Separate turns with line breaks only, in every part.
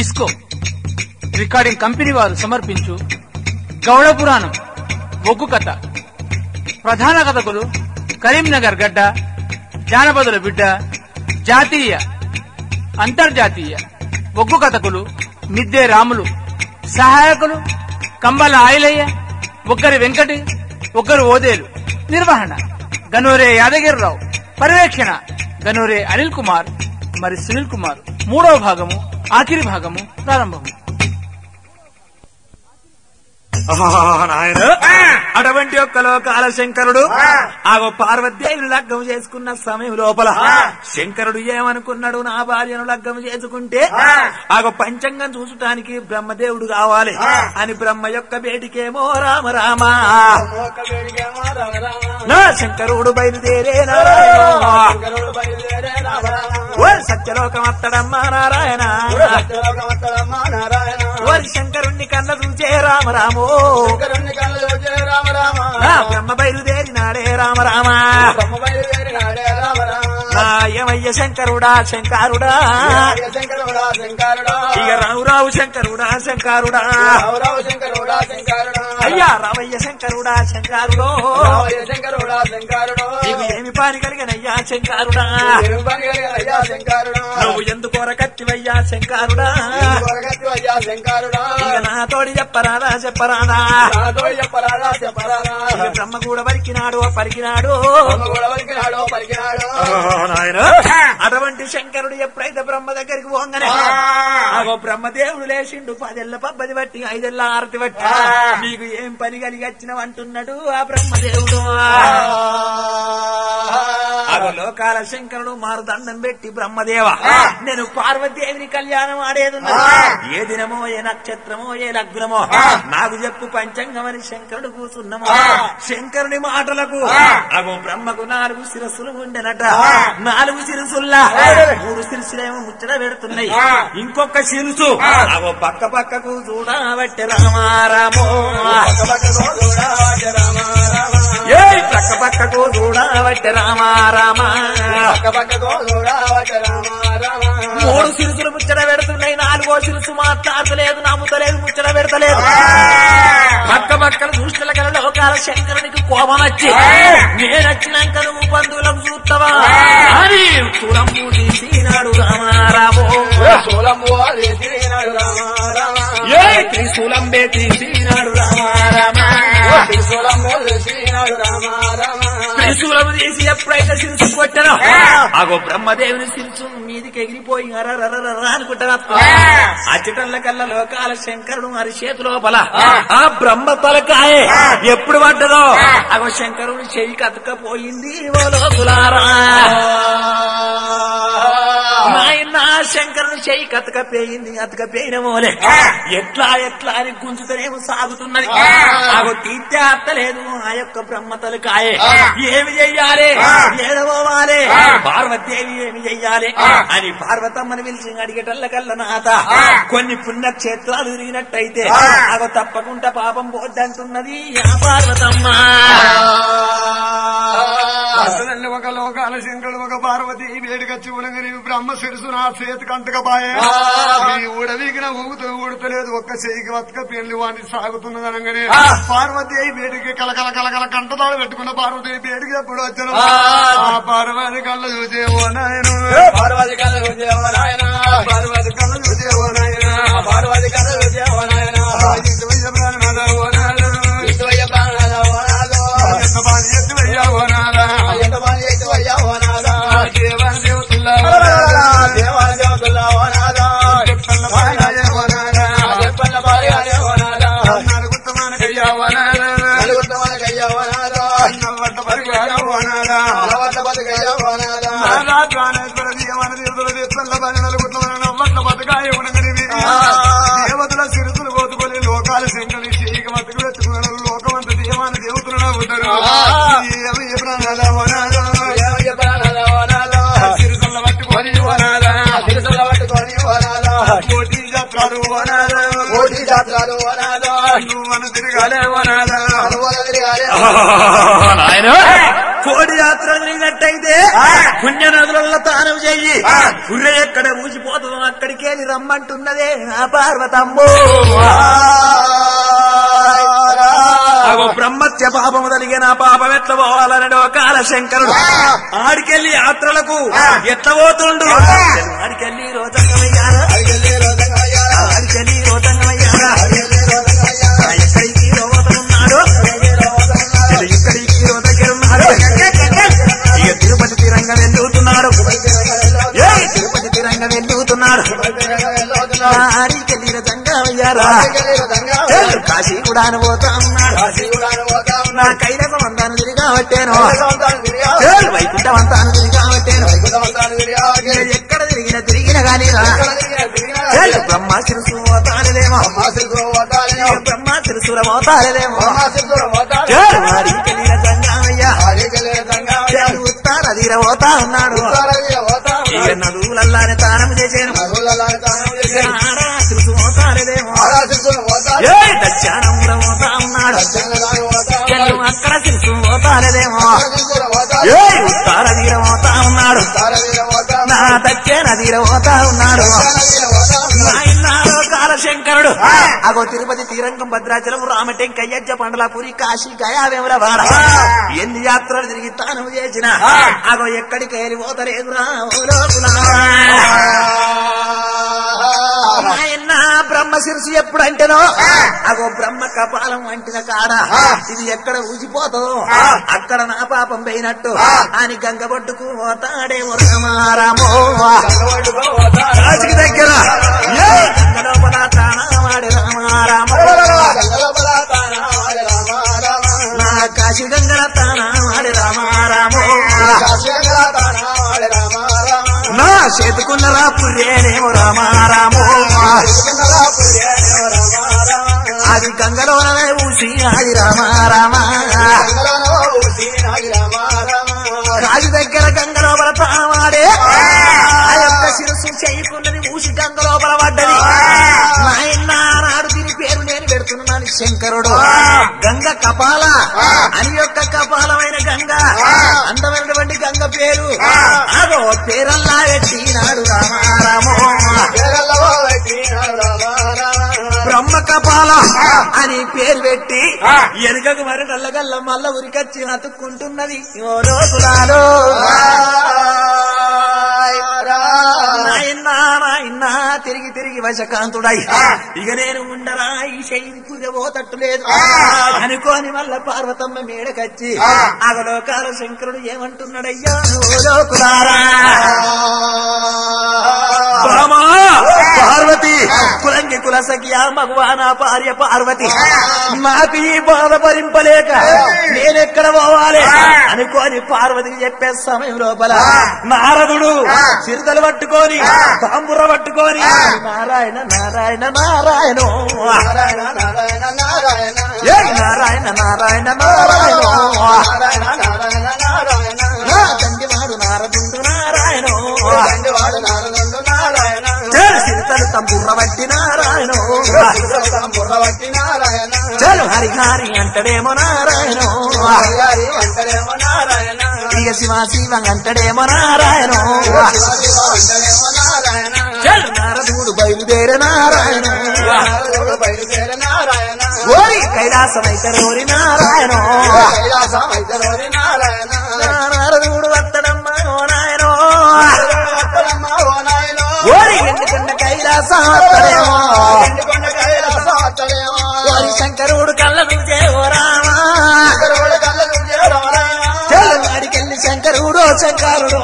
Disco recording company వారు సమర్పించు గౌడ పురాణం ఒగ్గు కథ ప్రధాన కథకులు కరీంనగర్ గడ్డ జానపదుల బిడ్డ జాతీయ అంతర్జాతీయ ఒగ్గు కథకులు మిద్దే రాములు సహాయకులు కంబల ఆయిలయ్య ఒక్కరి వెంకటి ఒక్కరు ఓదేలు నిర్వహణ గనూరే యాదగిరిరావు పర్యవేక్షణ గనూరే అనిల్ కుమార్ మరి సునీల్ కుమార్ మూడవ భాగము ఆఖరి భాగము ప్రారంభము
నాయన అటువంటి ఒక్క లోకాల శంకరుడు ఆ పార్వతీదేవిని లగ్గం చేసుకున్న సమయం లోపల శంకరుడు ఏమనుకున్నాడు నా భార్యను లగ్గం చేసుకుంటే ఆ పంచంగం చూసటానికి బ్రహ్మదేవుడు కావాలి అని బ్రహ్మ యొక్క బేటికేమో రామ రామ నా శంకరుడు బయలుదేరే నారాయణ ఓ సత్యలోకం అత్తడమ్మా నారాయణ ఓరి శంకరుణ్ణి కన్న చూచే రామ రామో నా బ్రహ్మ బయలుదేరినాడే రామ రామ నా యమయ్య శంకరుడా శంకరుడా ఇక రావు రావు శంకరుడా శంకరుడా అయ్యా రావయ్య శంకరుడా శంకరుడో నీకు ఏమి పాని కలిగినయ్యా శంకరుడా నువ్వు ఎందుకోర కత్తివయ్యా శంకరుడా ఇక నా తోడి చెప్పరాదా చెప్పరాదా ఇక బ్రహ్మ కూడా పలికినాడు పలికినాడు నాయన అటువంటి శంకరుడు ఎప్పుడైతే బ్రహ్మ దగ్గరికి పోగానే అగో బ్రహ్మదేవుడు లేచిండు పదెళ్ళ పబ్బది బట్టి ఐదెళ్ళ ఆరతి బట్టి నీకు ఏం పని కలిగి వచ్చినవు అంటున్నాడు ఆ బ్రహ్మదేవుడు అగో లోకాల శంకరుడు మారు దండం పెట్టి బ్రహ్మదేవ నేను పార్వతీదేవిని కళ్యాణం ఆడేది ఏ దినమో ఏ నక్షత్రమో ఏ లగ్నమో నాకు చెప్పు పంచంగమని శంకరుడు కూర్చున్నామో శంకరుని మాటలకు అగో బ్రహ్మకు నాలుగు శిరస్సులు ఉండెనట నాలుగు శిరసుల్లా మూడు శిరసులేమో ముచ్చట పెడుతున్నాయి ఇంకొక శిరసు అగో పక్క పక్కకు చూడబట్టే రామారామో ఏ పక్క పక్కకు చూడబట్టే రామారామా మూడు సిరుసులు ముచ్చట పెడుతున్నాయి నాలుగో సిరుసు మాట్లాడతలేదు నమ్ముతలేదు ముచ్చట పెడతలేదు పక్క పక్కన చూసిన కల లోకాల శంకరునికి కోపం వచ్చి నేనొచ్చినాక నువ్వు బంధువులకు చూస్తావా అని కులంబు తీసినాడు రామారామో ఏ త్రిశూలంబే తీసినాడు రామారామా త్రిశూలము తీసి ఎప్పుడైతే శిరసు కొట్టానో అగో బ్రహ్మదేవుని శిరసు మీదికి ఎగిరిపోయి అరరరరర అనుకుంటాను అచ్చటల్ల కల్లా లోకాల శంకరుడు మరి చేతి లోపల ఆ బ్రహ్మ తలకాయ ఎప్పుడు పడ్డదో అగో శంకరుడు చెయ్యి కతకపోయింది ఓ లోకులారా నాయన శంకరుని చెయ్యి కతకపోయింది అతకపోయిన మోలే ఎట్లా ఎట్లా అని గుంజుతనేమో సాగుతున్నది ఆగో తీర్తే అత్తలేదు ఆ యొక్క బ్రహ్మ తలకాయ ఏమి చెయ్యాలి ఏడవాలి పార్వతీదేవి ఏమి చెయ్యాలి అని పార్వతమ్మని పిలిచి అడిగేటల్ల కల్ల నాత కొన్ని పుణ్యక్షేత్రాలు తిరిగినట్టయితే ఆగో తప్పకుండా పాపం పోద్దంటున్నది ఆ పార్వతమ్మ
అసలు ఒక లోకాల శంకరుడు ఒక పార్వతి వేడికచ్చి ఉనగని బ్రహ్మ శిరసు నా చేతికి అంతకపాయే ఈ ఊడవీకిన ఊగుతూ ఊడతలేదు ఒక్క చేయికి వతక పెళ్లి వాడిని సాగుతున్నది అనగానే పార్వతి అయి వేడికి కలకల కలకల కంటదాడు పెట్టుకున్న పార్వతి వేడికి ఎప్పుడు వచ్చాను ఆ పార్వతి కళ్ళ చూసేవో నాయన
పార్వతి కథ చూసేవో నాయన
పార్వతి కళ్ళ చూసేవో నాయన
పార్వతి కథ చూసేవో నాయన
ఇంటి ప్రాణనాథ ఓ నాయన
విశ్వయ్య ప్రాణనాథ ఓ నాథో.
ఎంత బాని ఎత్తువయ్యా ఓ నాయన
ఎంత మంది ఎక్కువయ్యా ఓ నాథా.
దేవాని దేవతుల్లా
దేవాల దేవతల్లా ఓ నాథా.
చెప్పల్ల భార్య ఓ నాయన
చెప్పన్న భార్య ఓ నాథా.
నలుగుత్తమానకయ్యా ఓ నాయన
నలుగుత్తమనకయ్యా ఓ నాథా.
నల్లవట్ట పరిగాయ ఓ నాయన
నలవట్ల బతుకయ్యా ఓ నాథా.
నాదా ప్రాణేశ్వర దేవన దేవతల దేవతల బాని నలుగుత్తమన నవ్వట్ల బతకాయ ఉనగనివి దేవతల సిరుసులు కోతుకొని లోకాల శంకరి చేయక బతుకు వెతుకున్నాడు లోకమంత దేవాన దేవతలు నవ్వుతారు ఏమి ప్రాణాల ఓ నాయన
దేవయ్య ప్రాణనాథ ఓ నాథా.
సిరుసుల పట్టుకొని ఓ నాయన
శిరసుల పట్టుకొని ఓ నాథా.
కోటి జాత్రాలు ఓ నాయన
కోటి జాత్రాలు ఓ నాథా.
నువ్వు మన తిరగాలే ఓ నాయన
అనుభవం తిరగాలే ఓ
నాయన కోడి యాత్ర జరిగినట్టయితే పుణ్య నదులలో తానం చెయ్యి పుర్రె ఎక్కడ ఊసిపోతుందో అక్కడికి వెళ్ళి రమ్మంటున్నదే ఆ పార్వతమ్ము అగో బ్రహ్మత్య పాపము కలిగిన పాపం ఎట్ల పోవాలని ఒక కాల శంకరుడు ఆడికెళ్ళి యాత్రలకు ఎట్ల పోతుండు ఆడికెళ్ళి రోజంగమయ్యారా ఆడికెళ్ళి రోజంగమయ్యారా ఎక్కడికి రోతనున్నాడు ఇక్కడికి రో దగ్గర ఉన్నాడు ఇక తిరుపతి తీరంగా వెళ్ళుతున్నాడు ఏ తిరుపతి తీరంగా వెళ్ళుతున్నాడు ఆడికెళ్ళి రోజంగమయ్యారా కాశీ కూడా పోతా ఉన్నాడు నా కైలక వందాను తిరిగా పట్టాను వైకుంఠ వంతాను తిరిగా పట్టాను ఎక్కడ తిరిగిన తిరిగిన గాని రా ఏయ్, బ్రహ్మ శిరసు పోతాలేమో బ్రహ్మ శిరసుర పోతాలేమో వాడికెళ్ళిన సంగామయ్య ఉత్తార తీర పోతా ఉన్నాడు ఇక నదువులల్లానే తానం చేశాను ఆరా శిరసు పోతాలేమో ఏ దచ్చానం కూడా పోతా ఉన్నాడు చెల్లు అక్కడ శిరసు పోతాలేదేమో ఏ ఉత్తార తీర పోతా ఉన్నాడు నా దచ్చే నదీర పోతా ఉన్నాడు నాయనారో కాలశంకరుడు అగో తిరుపతి శ్రీరంగం భద్రాచలం రామటెంకయ్యజ్జ పండలాపురి కాశీ గయావేముల వాడ ఎన్ని యాత్రలు తిరిగి తాను చేసిన అగో ఎక్కడికి వెళ్ళిపోతలేదురా ఓ లోకులారా. నాయన బ్రహ్మ శిరసి ఎప్పుడంటేనో అగో బ్రహ్మ కపాలం వంటిన కాడ ఇది ఎక్కడ ఊసిపోతుందో అక్కడ నా పాపం పోయినట్టు అని గంగబొట్టుకు పోతాడే రామారామో రాజుకి దగ్గర ఏ గంగ లోపల తానవాడే రామారామో నా కాశీ గంగల తానవాడే రామారామో నా చేతుకున్నరా పుర్రేనేమో రామారామో అది గంగలోనే ఊసి అది రామారామా రాజు దగ్గర గంగ లోపల తావాడే ఆ యొక్క శిరస్సు చేయకున్నది ఊసి గంగ లోపల పడ్డది నాయన నాడు దీని పేరు నేను పెడుతున్నాను శంకరుడు గంగ కపాల అని యొక్క కపాలమైన గంగ అందమైనటువంటి గంగ పేరు అదో పేరల్లా పెట్టినాడు రామారామో బ్రహ్మ కపాల అని పేరు పెట్టి ఎనకకు మరి నల్లగల్ల మల్ల ఉరికచ్చి అతుక్కుంటున్నది ఓ రోజులాలో నాయనా నాయనా తిరిగి తిరిగి వశకాంతుడై ఇక నేను ఉండరా ఈ శైలి కుదబోతట్టు లేదు అనుకోని వల్ల పార్వతమ్మ మేడకచ్చి అగలోకాల శంకరుడు ఏమంటున్నాడయ్యా ఓ లోకులారా రామా పార్వతి కులంగి కుల సఖియా మగవాన భార్య పార్వతి నాకు ఈ బాధ భరింపలేక నేనెక్కడ పోవాలి అనుకోని పార్వతికి చెప్పే సమయం లోపల నారదుడు చిరుతలు పట్టుకొని తాంబుర పట్టుకొని నారాయణ నారాయణ నారాయణ ఏ నారాయణ నారాయణ నారాయణ నా తండ్రివాడు నారదుడు నారాయణ చలు చిరుతలు తంబుర్ర బట్టి నారాయణ చలు హరి హరి అంటడేమో నారాయణ ఇక శివ శివ అంటడేమో నారాయణ చలు నారదుడు బయలుదేరే నారాయణ ఓరి కైలాసమైతే రోరి నారాయణ నారదుడు వత్తడమ్మ ఓ నాయన ఓరి ఎందుకున్న కైలాసం వత్తడేమో ఓరి శంకరుడు కళ్ళ చూసే ఓ రామా చలు వాడికెళ్ళి శంకరుడు శంకరుడు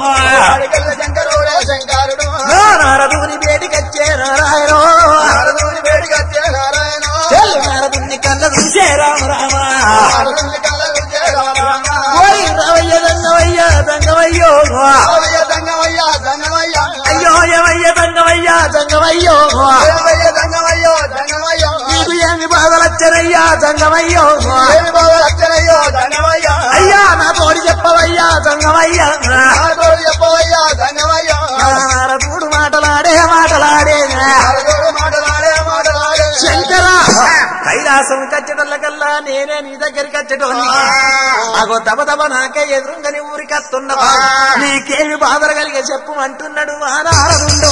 నా నారదుని వేడికచ్చే నారాయణ చలు నారదుని కళ్ళ చూసే రామ రామా ఓరి రావయ్య దంగవయ్య దంగవయ్యో అయ్యో ఏమయ్య దంగవయ్య దంగవయ్యో నీకు ఏమి బాధలచ్చరయ్యా దంగమయ్యో అయ్యా నా తోడి చెప్పవయ్యా దంగమయ్యా నారదుడు మాటలాడే మాటలాడే శంకర కైలాసం కచ్చటల్లకల్లా నేనే నీ దగ్గరికి వచ్చేటోని అగో తమ తమ నాకే ఎదురుంగని ఊరికి వస్తున్నవా నీకేమి బాధలు కలిగే చెప్పు అంటున్నాడు వానారుండు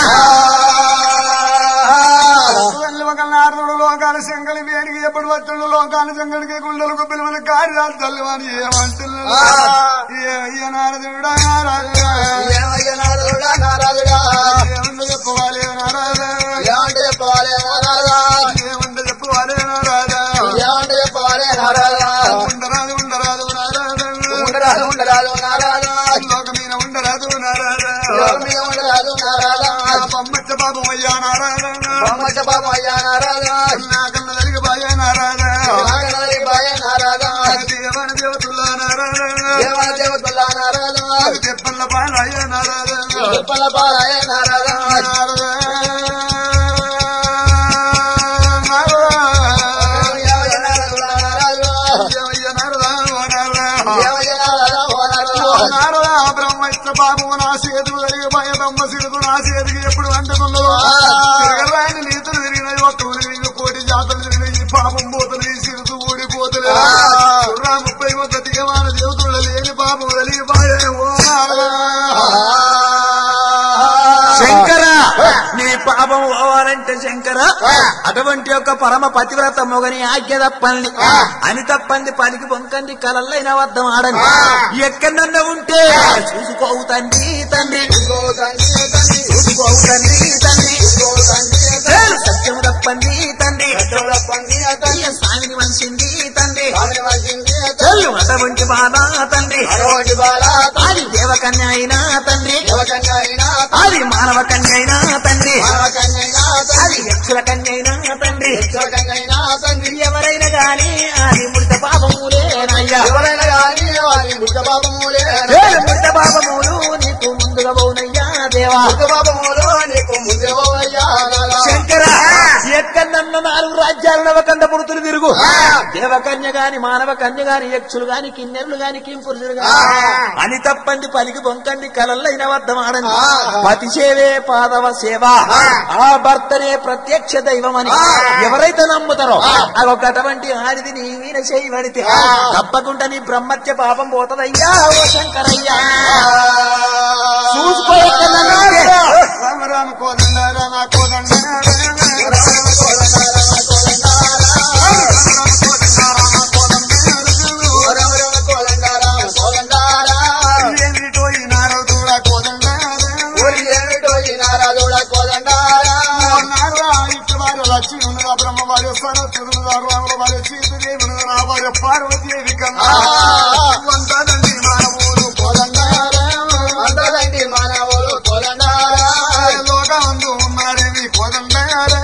నారదుడు లోకాల శంకలి వేడికి ఎప్పుడు వచ్చుడు లోకాల శంకలికి గుండెలకు పిలువని కార్యాలు తల్లివని ఏమంటున్నాడు ఏమయ్య నారదుడా నారాజుడా
ఏమయ్య నారదుడా నారాజుడా
ఏమన్నా చెప్పవాలి నారాజా
ఏమంటే చెప్పవాలి నారాజా
ఏమంటే చెప్పవాలి నారాజా
ఏమంటే చెప్పవాలి నారాజా
ఉండరాదు ఉండరాదు నారాజా
ఉండరాదు ఉండరాదు నారాజా
లోకమీన ఉండరాదు నారాజా
లోకం మీద ఉండరాదు నారాజా
బొమ్మచ్చ పాపం అయ్యా నారాజా
బొమ్మచ్చ పాపం అయ్యా నారాజా
నాకన్న జరిగి బాయే నారాజా
నాగనరి బాయ నారాజా
దేవన దేవతుల్లా నారాజా
దేవన దేవతల్లా నారాజా
చెప్పల్ల పాలయ్య నారాజా
ఉప్పల పాలయ నారాజా ఏమయ్య నారదుడా నారాజా ఏమయ్య నారదా ఓ నారదా
బ్రహ్మస్త బాబు నా చేతులు జరిగి భయ బ్రహ్మ సిరుదు నా చేతికి ఎప్పుడు అంటుకున్నదో తిరగరాని నీతులు తిరిగినాయి ఒక్క తిరిగి కోటి జాతలు తిరిగినాయి ఈ పాపం పోతలు ఈ సిరుదు ఊడిపోతలే రా ముప్పై ఒక్క దిగమాన దేవతలు లేని పాపం కలిగి బాయే ఓ నారదా
శంకర నీ పాపం పోవాలంటే శంకర అటువంటి యొక్క పరమ పతివ్రత మొగని ఆజ్ఞ తప్పండి అని తప్పంది పలికి పొంకండి కలల్లైన వద్దం ఆడండి ఎక్కడన్నా ఉంటే చూసుకోవు తండ్రి తండ్రి చూసుకోవు తండ్రి తండ్రి సత్యము తప్పండి తండ్రి ఈ స్వామిని మనిషింది తండ్రి చెల్లు అటువంటి బాధ తండ్రి అది దేవకన్య అయినా తండ్రి అది మానవ కన్య అయినా తండ్రి అది యక్షుల కన్య అయినా తండ్రి ఎవరైనా గాని అది మృత పాపములేనయ్యా
ఎవరైనా కానీ వారి బుద్ధ పాపములే
ఏడు మృత పాపములు నీకు ముందుగా పోనయ్యా దేవా
బుద్ధ పాపములో నీకు ముందేవయ్యా
శంకర ఎక్కడన్న నాలుగు రాజ్యాలు నవకండ పుడుతులు తిరుగు దేవకన్య గాని మానవ కన్య గాని యక్షులు గాని కిన్నెరులు గాని కింపురుషులు గాని అని తప్పంది పలికి బొంకండి కలల్లైన వద్దమాడండి పతి సేవే పాదవ సేవ ఆ భర్తనే ప్రత్యక్ష దైవమని ఎవరైతే నమ్ముతారో అదొక అటువంటి ఆడిది నీ వీణ చేయబడితే తప్పకుండా నీ బ్రహ్మత్య పాపం పోతదయ్యా ఓ శంకరయ్యా చూసుకో ఎక్కడన్నా
రామ రామ కోదండ రామ కోదండ ఏమిటో ఈ నారదుడా కోదండ వారు లక్ష్మి ఉన్నదా బ్రహ్మ వారి సరస్వతులుగా రాముల వారి సీతదేవి ఉన్నదా నా వారి పార్వతీదేవి కన్నా వందనండి మానవులు కోదండ లోకమందు ఉన్నారేమి కోదండ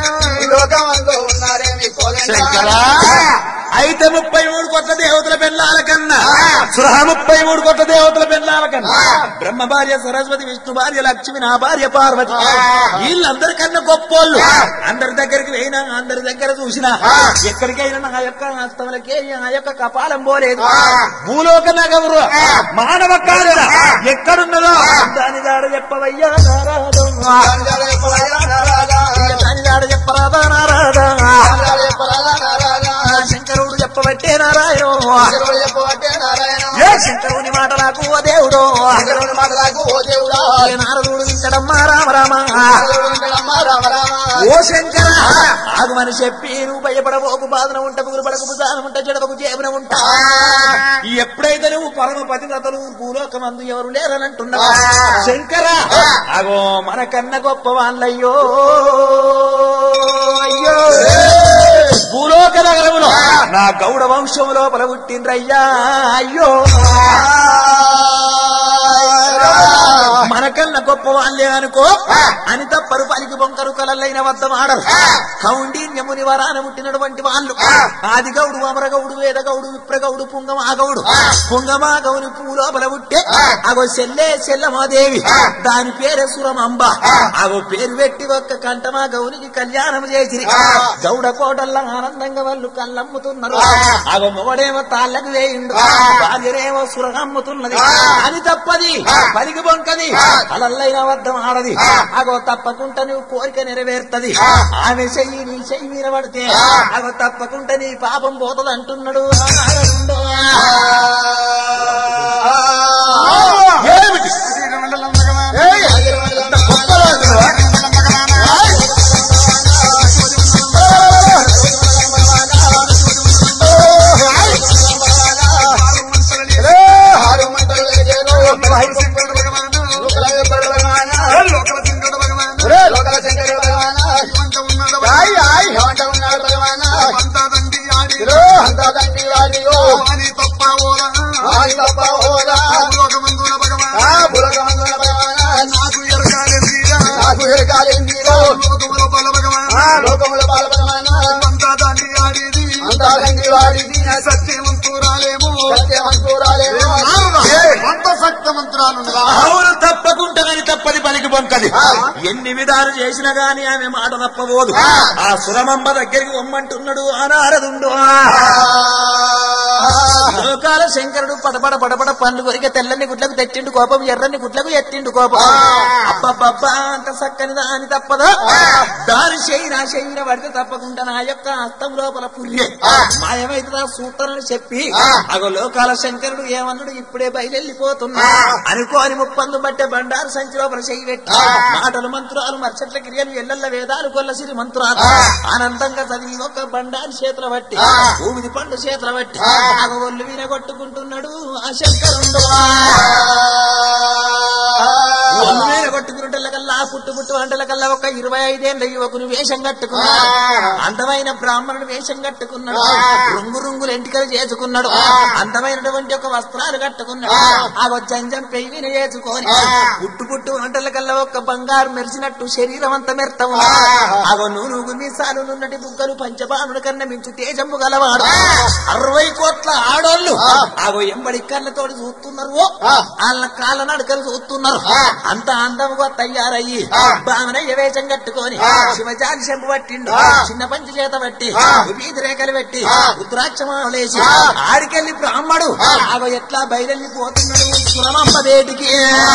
శంకరా అయితే ముప్పై మూడు కొత్త దేవతల పెళ్ళాల కన్నా సురహ ముప్పై మూడు కొత్త దేవతల పెళ్ళాల కన్నా బ్రహ్మ భార్య సరస్వతి విష్ణు భార్య లక్ష్మి నా భార్య పార్వతి వీళ్ళందరికన్నా గొప్పోళ్ళు అందరి దగ్గరికి పోయినా అందరి దగ్గర చూసినా ఎక్కడికైనా నా యొక్క హస్తములకే నా యొక్క కపాలం పోలేదు భూలోక నగరు మానవ కార్య ఎక్కడున్నదో దాని దాడ చెప్పవయ్యా నారాదు దాని దాడ చెప్పరాదా నారాదా శంకరుడు చెప్పబట్టే నారాయణ ఏ శంకరుని మాట నాకు ఓ దేవుడు ఏ నారదుడు వింటడమ్మా రామ రామ ఓ శంకర ఆగమని చెప్పి నువ్వు భయపడబోకు బాధన ఉంట పుగులు పడకు బుధానం ఉంట చెడవకు చేపన ఉంటా ఎప్పుడైతే నువ్వు పరమ పతివ్రతలు భూలోకమందు ఎవరు లేరని అంటున్నావు శంకర అగో మన కన్న గొప్ప వాళ్ళయ్యో అయ్యో భూలోక నగరములో నా గౌడ వంశం లోపల పుట్టిండ్రయ్యా అయ్యో మనకన్నా గొప్ప వాళ్ళే అనుకో అని తప్పరు పలికి బొంకరు కలలైన వద్ద వాడరు కౌండిన్యముని వరాన పుట్టినటువంటి వాళ్ళు ఆది గౌడు అమరగౌడు వేదగౌడు విప్రగౌడు పుంగమాగౌడు పుంగమాగౌని పూలోపల పుట్టే అగో సెల్లే సెల్లమాదేవి దాని పేరే సురమంబ అగో పేరు పెట్టి ఒక్క కంటమా గౌనికి కళ్యాణం చేసి గౌడ కోటల్లో ఆనందంగా వాళ్ళు కళ్ళమ్ముతున్నారు అగో మొగడేమో తాళ్ళకు వేయిండు భార్యనేమో సురగమ్ముతున్నది అని తప్పది పలికి బొంకది కలల్లైన వద్దం ఆడది అగో తప్పకుండా నువ్వు కోరిక నెరవేరుతది ఆమె చెయ్యి నీ చెయ్యి మీద పడితే అగో తప్పకుండా నీ పాపం పోతది అంటున్నాడు ఆ నారదుండు.
ఏమిటి
శ్రీమండలం భగవాన్
ఏయ్, అంత గొప్పగా అంటున్నావా? రే,
ఆరు మంటలు లేచేను.
శంకరుడు భగవాన్
లోకల శంకరుడు భగవాన్.
లోకల శంకరుడు భగవాన్
రే,
లోకల శంకరుడు భగవాన్.
అంత ఉన్నాడు
ఆయ్, ఆయ్.
ఏమంట ఉన్నాడు భగవాన్.
అంతా తండ్రి ఆడి
రే,
అంతా తండ్రి వాడియో.
అని తప్ప ఓలా
ఆది తప్ప హోదా.
లోకమందున భగవాన్
ఆ పులకమందున భగవాన్.
నాకు ఎరగాలెందిరా
నాకు ఎరగాలిందిరో.
లోకముల బల భగవాన్
ఆ లోకముల బాల భగవాన్.
అంతా తండ్రి ఆడేది
అంతా తండ్రి వాడిది.
సత్యవంతురాలేమో
సత్యవంతురాలేమో.
అంత సత్యవంతురాలుందా
అవును తప్పకుండా కానీ తప్పది పనికి పొంకది ఎన్ని విధాలు చేసినా గాని ఆమె మాట తప్పబోదు ఆ సురమంబ దగ్గరికి పొమ్మంటున్నాడు ఆ నారదుండు లోకాల శంకరుడు పడపడ పడపడ పండ్లు కొరిక తెల్లని గుడ్లకు తెచ్చిండు కోపం ఎర్రని గుడ్లకు ఎత్తిండు కోపం అబ్బబ్బబ్బా అంత చక్కని దాని తప్పదా దాని చేయినా చేయిన పడితే తప్పకుండా నా యొక్క హస్తం లోపల పుర్రె మాయమైతే సూత్రని చెప్పి అగో లోకాల శంకరుడు ఏమన్నాడు ఇప్పుడే బయలుపోతున్నా అనుకోని ముప్పందు బట్టే బండారు సంచి లోపల చేయి పెట్టి మాటలు మంత్రాలు మర్చట్ల క్రియలు ఎల్లెల్ల వేదాలు కొల్లసిరి మంత్రాలు ఆనందంగా చదివి ఒక బండారు చేతుల బట్టి ఊమిది పండు చేతుల బట్టి అగో ఒళ్ళు వినగొట్టుకుంటున్నాడు ఆ శంకరుడు ఒళ్ళు మీద కొట్టుకున్నట్ల కల్లా పుట్టు పుట్టు వంటల కల్లా ఒక ఇరవై ఐదేళ్ల యువకుని వేషం కట్టుకున్నాడు అందమైన బ్రాహ్మణుడు వేషం కట్టుకున్నాడు రుంగు రుంగులు ఎంటికలు చేసుకున్నాడు అందమైనటువంటి ఒక వస్త్రాలు కట్టుకున్నాడు ఆ జంజం పెయ్యిన చేసుకొని పుట్టు పుట్టు వంటల కల్లా ఒక బంగారు మెరిసినట్టు శరీరం అంతా మెర్తం అగో నూనె మీసాలు నున్నటి బుగ్గలు పంచబాణుడు కన్నా మించు తేజంబు గలవాడు అరవై కోట్ల ఆడోళ్ళు అగో ఎంబడి కళ్ళతోటి చూస్తున్నారు వాళ్ళ కాళ్ళ నడకలు చూస్తున్నారు అంత అందముగా తయారయ్యి బామనయ్య వేషం కట్టుకొని శివజాని చెంపు పట్టిండు చిన్న పంచి చేత పట్టి వీధి రేఖలు పెట్టి రుద్రాక్షమాలేసి ఆడికెళ్ళి బ్రాహ్మడు ఆగో ఎట్లా బయలుల్లి పోతున్నాడు సురమమ్మ వేటికి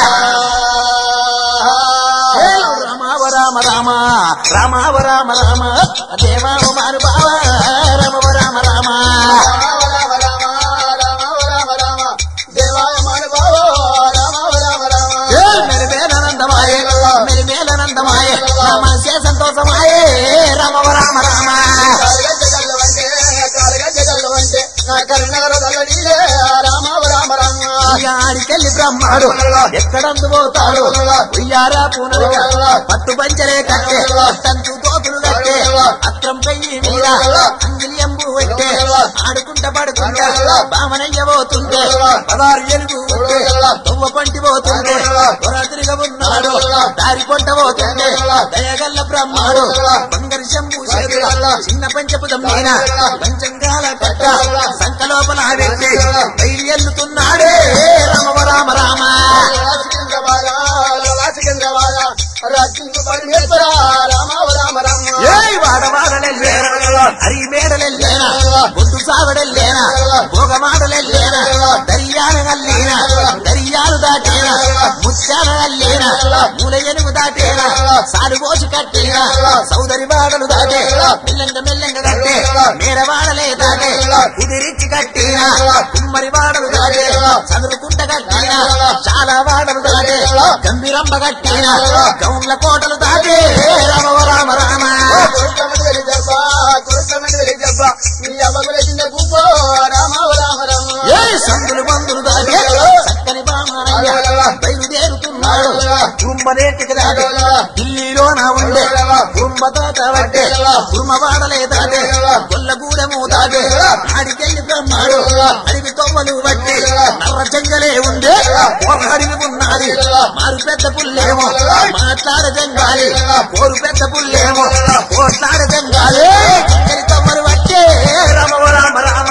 రామావ రామ రామ రామావ రామ రామ దేవావ మారు బావ రామవ రామ రామ
రామ రామ రామ రామ రామ దేవాయ మానవావ రామ రామ రామ
మెరిమేలనందమాయే మెరిమేలనందమాయే నమస్తే సంతోషమాయే రామవ రామ రామ
కాలుగజ్జగల్లు అంటే కాలుగజ్జగల్లు అంటే నా కరీంనగర్ తల్లడిలే రామ రామ రామ
ఆడికెళ్ళి బ్రహ్మాడు ఎక్కడందు పోతాడు ఉయ్యారా పూనలుగా పట్టు పంచలే కట్టే తంతు తోపులు కట్టే అత్రం పెయ్యి మీద అంగిలియంబు పెట్టే ఆడుకుంటా పడుకుంటా బామనయ్య పోతుంటే పదారు ఎలుగు ఉంటే తొవ్వ పంటి పోతుంటే రాత్రిగా ఉన్నాడు దారి పొంట పోతుంటే దయగల్ల బ్రహ్మాడు బంగారు శంభు చేతుల చిన్న పంచపు దమ్మిన పంచంగాల కట్ట సంక లోపల పెట్టి బయలు ఎల్లుతున్నాడే రామ రామ రామ
సికింద్రవాడ సికింద్రవాడ రక్షించు పరమేశ్వర రామ రామ రామ
ఏయ్ వాడవాడలెల్లేనా అరి మేడలెల్లేనా బొడ్డు సావడెల్లేనా భోగమాడలెల్లేనా దరియాల గల్లేనా దరియాలు దాటేనా ముత్యాల గల్లేనా మూల ఎనుగు దాటేనా సాడు పోసి కట్టేనా సౌదరి వాడలు దాటే మెల్లంగ మెల్లంగ కట్టే మేడవాడలే దాటే కుదిరిచ్చి కట్టేనా కుమ్మరి వాడలు దాటే చదురుకుంట కట్టేనా చాలా వాడలు దాటే గంభీరంబ కట్టేనా గౌన్ల కోటలు దాటే రామ రామ రామ
కురుకమడి దెబ్బ కురుకమడి దెబ్బ నీ అవ్వగుల చిన్న గుబ్బ రామ రామ రామ
ఏ సందులు బందులు దాటే చక్కని బామానయ్య బయలుదేరుతున్నాడు కురుంబనేటికి దాటే ఢిల్లీలో నా ఉండే కురుంబతో తావట్టే కురుమవాడలే దాటే గొల్లగూడెము దాటే ఆడికెళ్ళి బ్రహ్మాడు అడివి తొమ్మలు బట్టి నర్ర జంగలే ఉండే అడివి ఉన్నది మారు పెద్ద పుల్లేమో మాట్లాడ జంగాలి కోరు పెద్ద పుల్లేమో కోట్లాడ జంగాలి జంగలి తొమ్మలు బట్టే రామ రామ రామ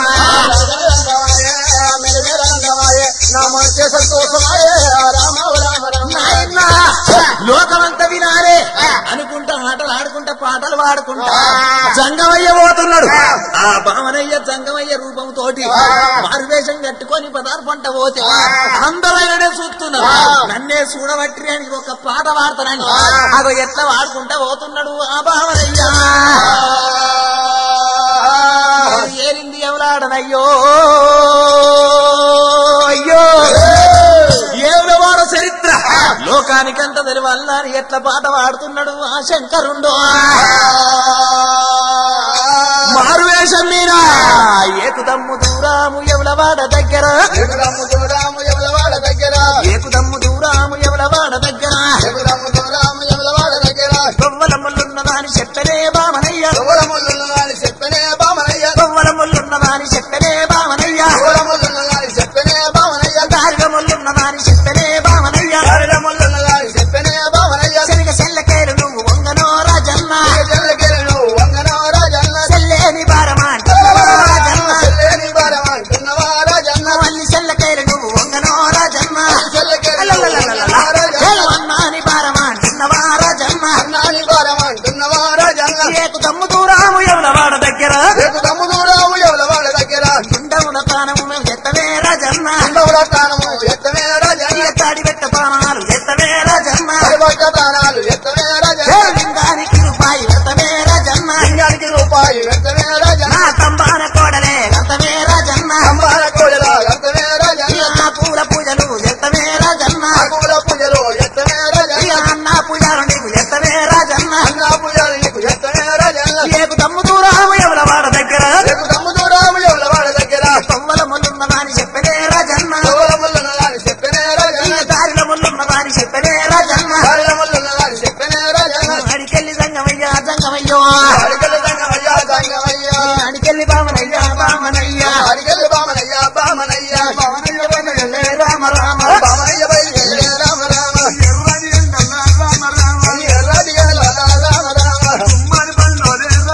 నాయనా, లోకమంతా వినాలే అనుకుంటా ఆటలు ఆడుకుంటా పాటలు పాడుకుంటా జంగమయ్య పోతున్నాడు ఆ భావనయ్య జంగమయ్య రూపంతోటి మారువేషం కట్టుకొని పదార్ పంట పోతే అందరైనా చూస్తున్నారు నన్నే చూడబట్టి అని ఒక పాట పాడతానని అగో ఎట్లా వాడుకుంటా పోతున్నాడు ఆ భావనయ్య ఏలింది ఎవలాడనయ్యో అయ్యో ఏడవాడ చరిత్ర లోకానికంత తెలియాలని ఎట్లా పాట పాడుతున్నాడు ఆ శంకరుండు మారువేషం మీరా ఏకుదమ్ము దూరాము ఎవలవాడ దగ్గర
ఎగురమ్ము దూరాము ఎవలవాడ దగ్గర
ఏకుదమ్ము దూరాము ఎవలవాడ దగ్గర
ఎగురమ్ము దూరాము ఎవలవాడ దగ్గర
గొవ్వలములున్నదాని చెప్పలే బామనయ్య
ఎవరములను గాని చెప్పనే బామనయ్య
గొవ్వలములున్నదాని చెప్పలే బామనయ్య
ఎవరములను గాని చెప్పనే బామనయ్య
దారిగములున్నదాని చెప్పలే బామనయ్య
ఎవరములను గాని చెప్పనే బామనయ్య
శనగ సెల్లకేరు నువ్వు వంగనో రాజన్న
జల్లకెళ్ళు వంగనో రాజన్న
సెల్లేని బారమా అంటున్నావా రాజన్న
చెల్లేని భారం అంటున్నవా రాజన్న
వల్లి సెల్లకేరు నువ్వు వంగనో రాజన్న
చెల్లకెళ్ళు
అల్లల్లల్లల్లల్ల. ఏలు అన్నాని బారమా అంటున్నవా రాజన్న
నాని భారం అంటున్నవా రాజన్న
ఏకు దమ్ము దూరాము ఎవలవాడ దగ్గర
రేపు తమ్ము దూరాము ఎవలవాడ దగ్గర
గుండమున తానము మేము ఎత్తవే రాజన్న
ఉండవుల స్థానము ఎత్తమే రాజన్న
ఇక తాడి పెట్ట పానాలు ఎత్తవే రాజన్న
పరిపక్క తానాలు ఎత్తమే రాజన్న
ఏలు లింగానికి రూపాయి ఎత్తవే రాజన్న
లింగానికి రూపాయి ఎత్తమే రాజన్న
నా తంబాన కోడలే ఎత్తవే రాజన్న
అంబార కోడల ఎత్తమే రాజన్న
ఇక నా పూల పూజలు ఎత్తవే రాజన్న
ఆకుల పూజలు ఎత్తమే
ఇక
రాజన్న
అన్న పూజలు నీకు ఎత్తవే రాజన్న
అన్న పూజలు నీకు ఎత్తమే రాజన్న
ఏకు దమ్ము దూరాము ఎవలవాడ దగ్గర
రేపు తమ్ము దూరాము ఎవలవాడ దగ్గర
తొవ్వల ముళ్ళున్నదాని చెప్పలే రాజన్న
ఎవరములను గాని చెప్పనే రాజన్న
ఇక దారిల ముళ్ళున్నదాని చెప్పలే రాజన్న
కార్యములను గాని చెప్పనే రాజన్న
అడికెళ్ళి సంగమయ్యా సంగమయ్యో
అడిగల దంగమయ్యా దంగమయ్యా
అడికెళ్ళి బామనయ్యా బామనయ్యా
అడిగల బామనయ్యా బామనయ్యా బామనయ్య బయలుదేరే
రామ రామ
బామనయ్య బయలుదేరే రామ రామ ఎర్రది గల రామ రామ గుమ్మడి పండు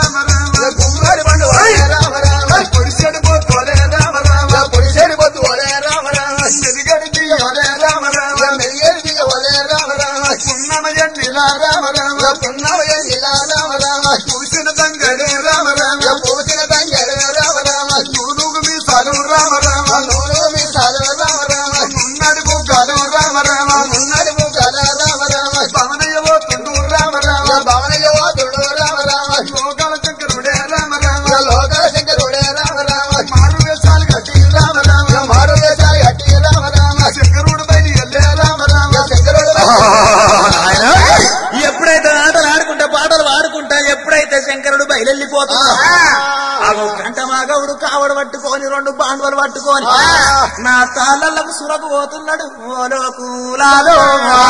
ఒరే రామ రామ పొడిసెడు పొత్తు ఒరే రామ రామ పొడిసెడు పొత్తు ఒరే రామ రామ మెదిగడి దిగ ఒరే రామ రామ మెదిగడి దిగ ఒరే రామ రామ పున్నమయండిలా రామ రామ పున్నమయండిలా రామ రామ పూసిన తంగడే రామ రామ పూసిన తంగడే రామ రామ నూనుగు మీ సాలు రామ రామ నూనుగు మీ సాలు రామ రామ మున్నడి బుగ్గలు రామ రామ మున్నడి బుగ్గల రామ రామ భవనయ్య పోతుండు రామ రామ భవనయ్య పోతుండు రామ రామ లోకాల శంకరుడే రామ రామ లోకాల శంకరుడే రామ రామ మారు వేషాలు కట్టి రామ రామ మారు వేషాలు కట్టి రామ రామ శంకరుడు బయలు వెళ్ళే రామ రామ శంకరుడు
ఆయన ఎప్పుడైతే ఆటలు ఆడుకుంటా పాటలు పాడుకుంటా ఎప్పుడైతే శంకరుడు బయలెళ్ళిపోతున్నా అగో కంటమాగవుడు కావడు పట్టుకొని రెండు బాండవలు పట్టుకొని నా తాళ్ళకు సురకు పోతున్నాడు ఓలో కూలాలో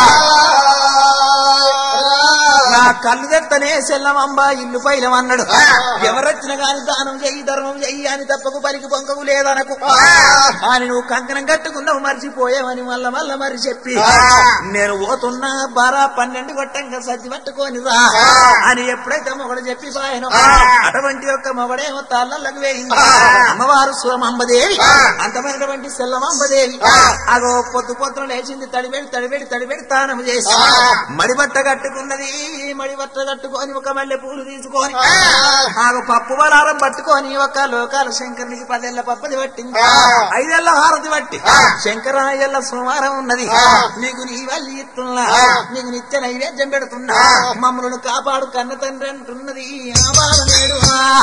నా కళ్ళు తెత్తనే సెల్లమంబ ఇల్లు పైలమన్నాడు ఎవరొచ్చిన గాని దానం చెయ్యి ధర్మం చెయ్యి అని తప్పకు పనికి పొంకకు లేదనకు అని నువ్వు కంకణం కట్టుకున్నావు మర్చిపోయావని మళ్ళా మళ్ళా మరి చెప్పి నేను పోతున్నా బారా పన్నెండు గొట్టంగా సజ్జి పట్టుకొని రా అని ఎప్పుడైతే మొగడు చెప్పి పాయను అటువంటి యొక్క మొగడేమో తాళ్ళకు వేయింది అమ్మవారు సురమంబదేవి అంతమైనటువంటి సెల్లమంబదేవి అగో పొద్దు పొద్దున లేచింది తడిబెడి తడిబెడి తడిబెడి తానం చేసి మడిబట్ట కట్టుకున్నది మడిబట్ట కట్టుకొని ఒక మల్లె పూలు తీసుకొని ఆగో పప్పు బలారం పట్టుకొని ఒక లోకాల శంకరునికి పదేళ్ల పప్పది పట్టింది ఐదేళ్ల హారతి పట్టి శంకర ఐదేళ్ల సోమవారం ఉన్నది నీకు నీ వల్లి ఇస్తున్నా నీకు నిత్య నైవేద్యం పెడుతున్నా మమ్మల్ని కాపాడు కన్న తండ్రి అంటున్నది ఆ బాల నేడు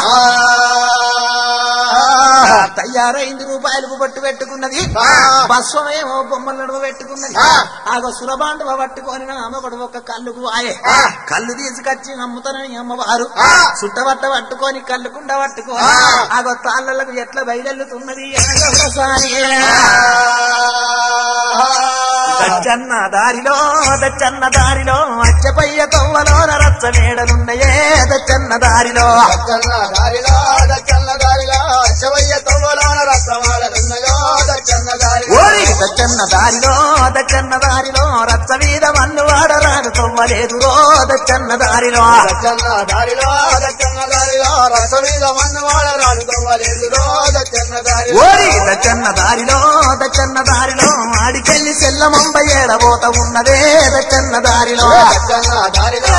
తయారైంది రూపాయలకు పట్టు పెట్టుకున్నది బస్వమేమో బొమ్మల నడుమ పెట్టుకున్నది ఆగో సులభాండవ పట్టుకొని నా అమ్మగడు ఒక కళ్ళుకు ఆయే కళ్ళు తీసుకొచ్చి అమ్ముతానని అమ్మవారు చుట్టబట్ట పట్టుకొని కళ్ళుకుండ పట్టుకొని ఆగో తాళ్ళకు ఎట్లా బయలుతున్నది దచ్చన్న దారిలో దచ్చన్న దారిలో అచ్చపయ్య తొవ్వలో రచ్చ మేడలున్నయే దచ్చన్న దారిలో
దచ్చన్న దారిలో దచ్చన్న దారిలో శివయ్య తవ్వలోన రక్తమాలనున్నయో దచ్చన్న దారిలో
ఓరి దచ్చన్న దారిలో దచ్చన్న దారిలో రచ్చ మీద మన్ను వాడరాను తొవ్వ తవ్వలేదు రో దచ్చన్న దారిలో
దచ్చన్న దారిలో దచ్చన్న దారిలో రస మీద మన్ను వాడ రాడు తవ్వలేదు రో దచ్చన్న దారిలో
ఓరి దచ్చన్న దారిలో దచ్చన్న దారిలో ఆడికెళ్ళి సెల్లమంబ ఏడబోత ఉన్నదే దచ్చన్న దారిలో
దచ్చన్న దారిలో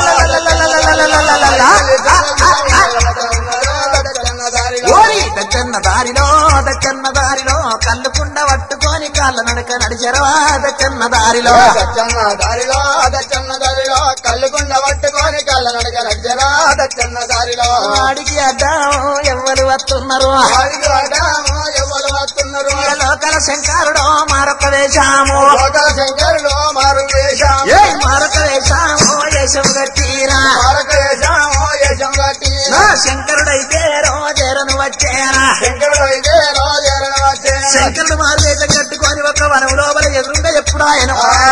దచ్చన్న దారిలో
ఓరి దచ్చన్న దారిలో దచ్చన్న దారిలో కళ్ళుకుండ పట్టుకొని కాళ్ళ నడక నడిచరవా దచ్చన్న దారిలో
దచ్చన్న దారిలో దచ్చన్న దారిలో కళ్ళుకుండ పట్టుకొని కళ్ళ నడక నడిచరా దచ్చన్న దారిలో
వాడికి అడ్డం ఎవ్వరు వస్తున్నారు
వాడికి వాడాము ఎవరు వస్తున్నారు
లోకల శంకరుడో మరొక వేషాము
లోకల శంకరులు మారు వేషాము
ఏ మరొక వేషాము యశం గట్టిరా
మారక వేషాము యశం కట్టి
నా శంకరుడైతే రోజేరను వచ్చేరా
శంకరుడు అయితే రోజేరణ వచ్చే
శంకరుడు మారు వేషం కట్టుకొని ఒక వనం లోపల ఎదురుండే ఎప్పుడు ఆయన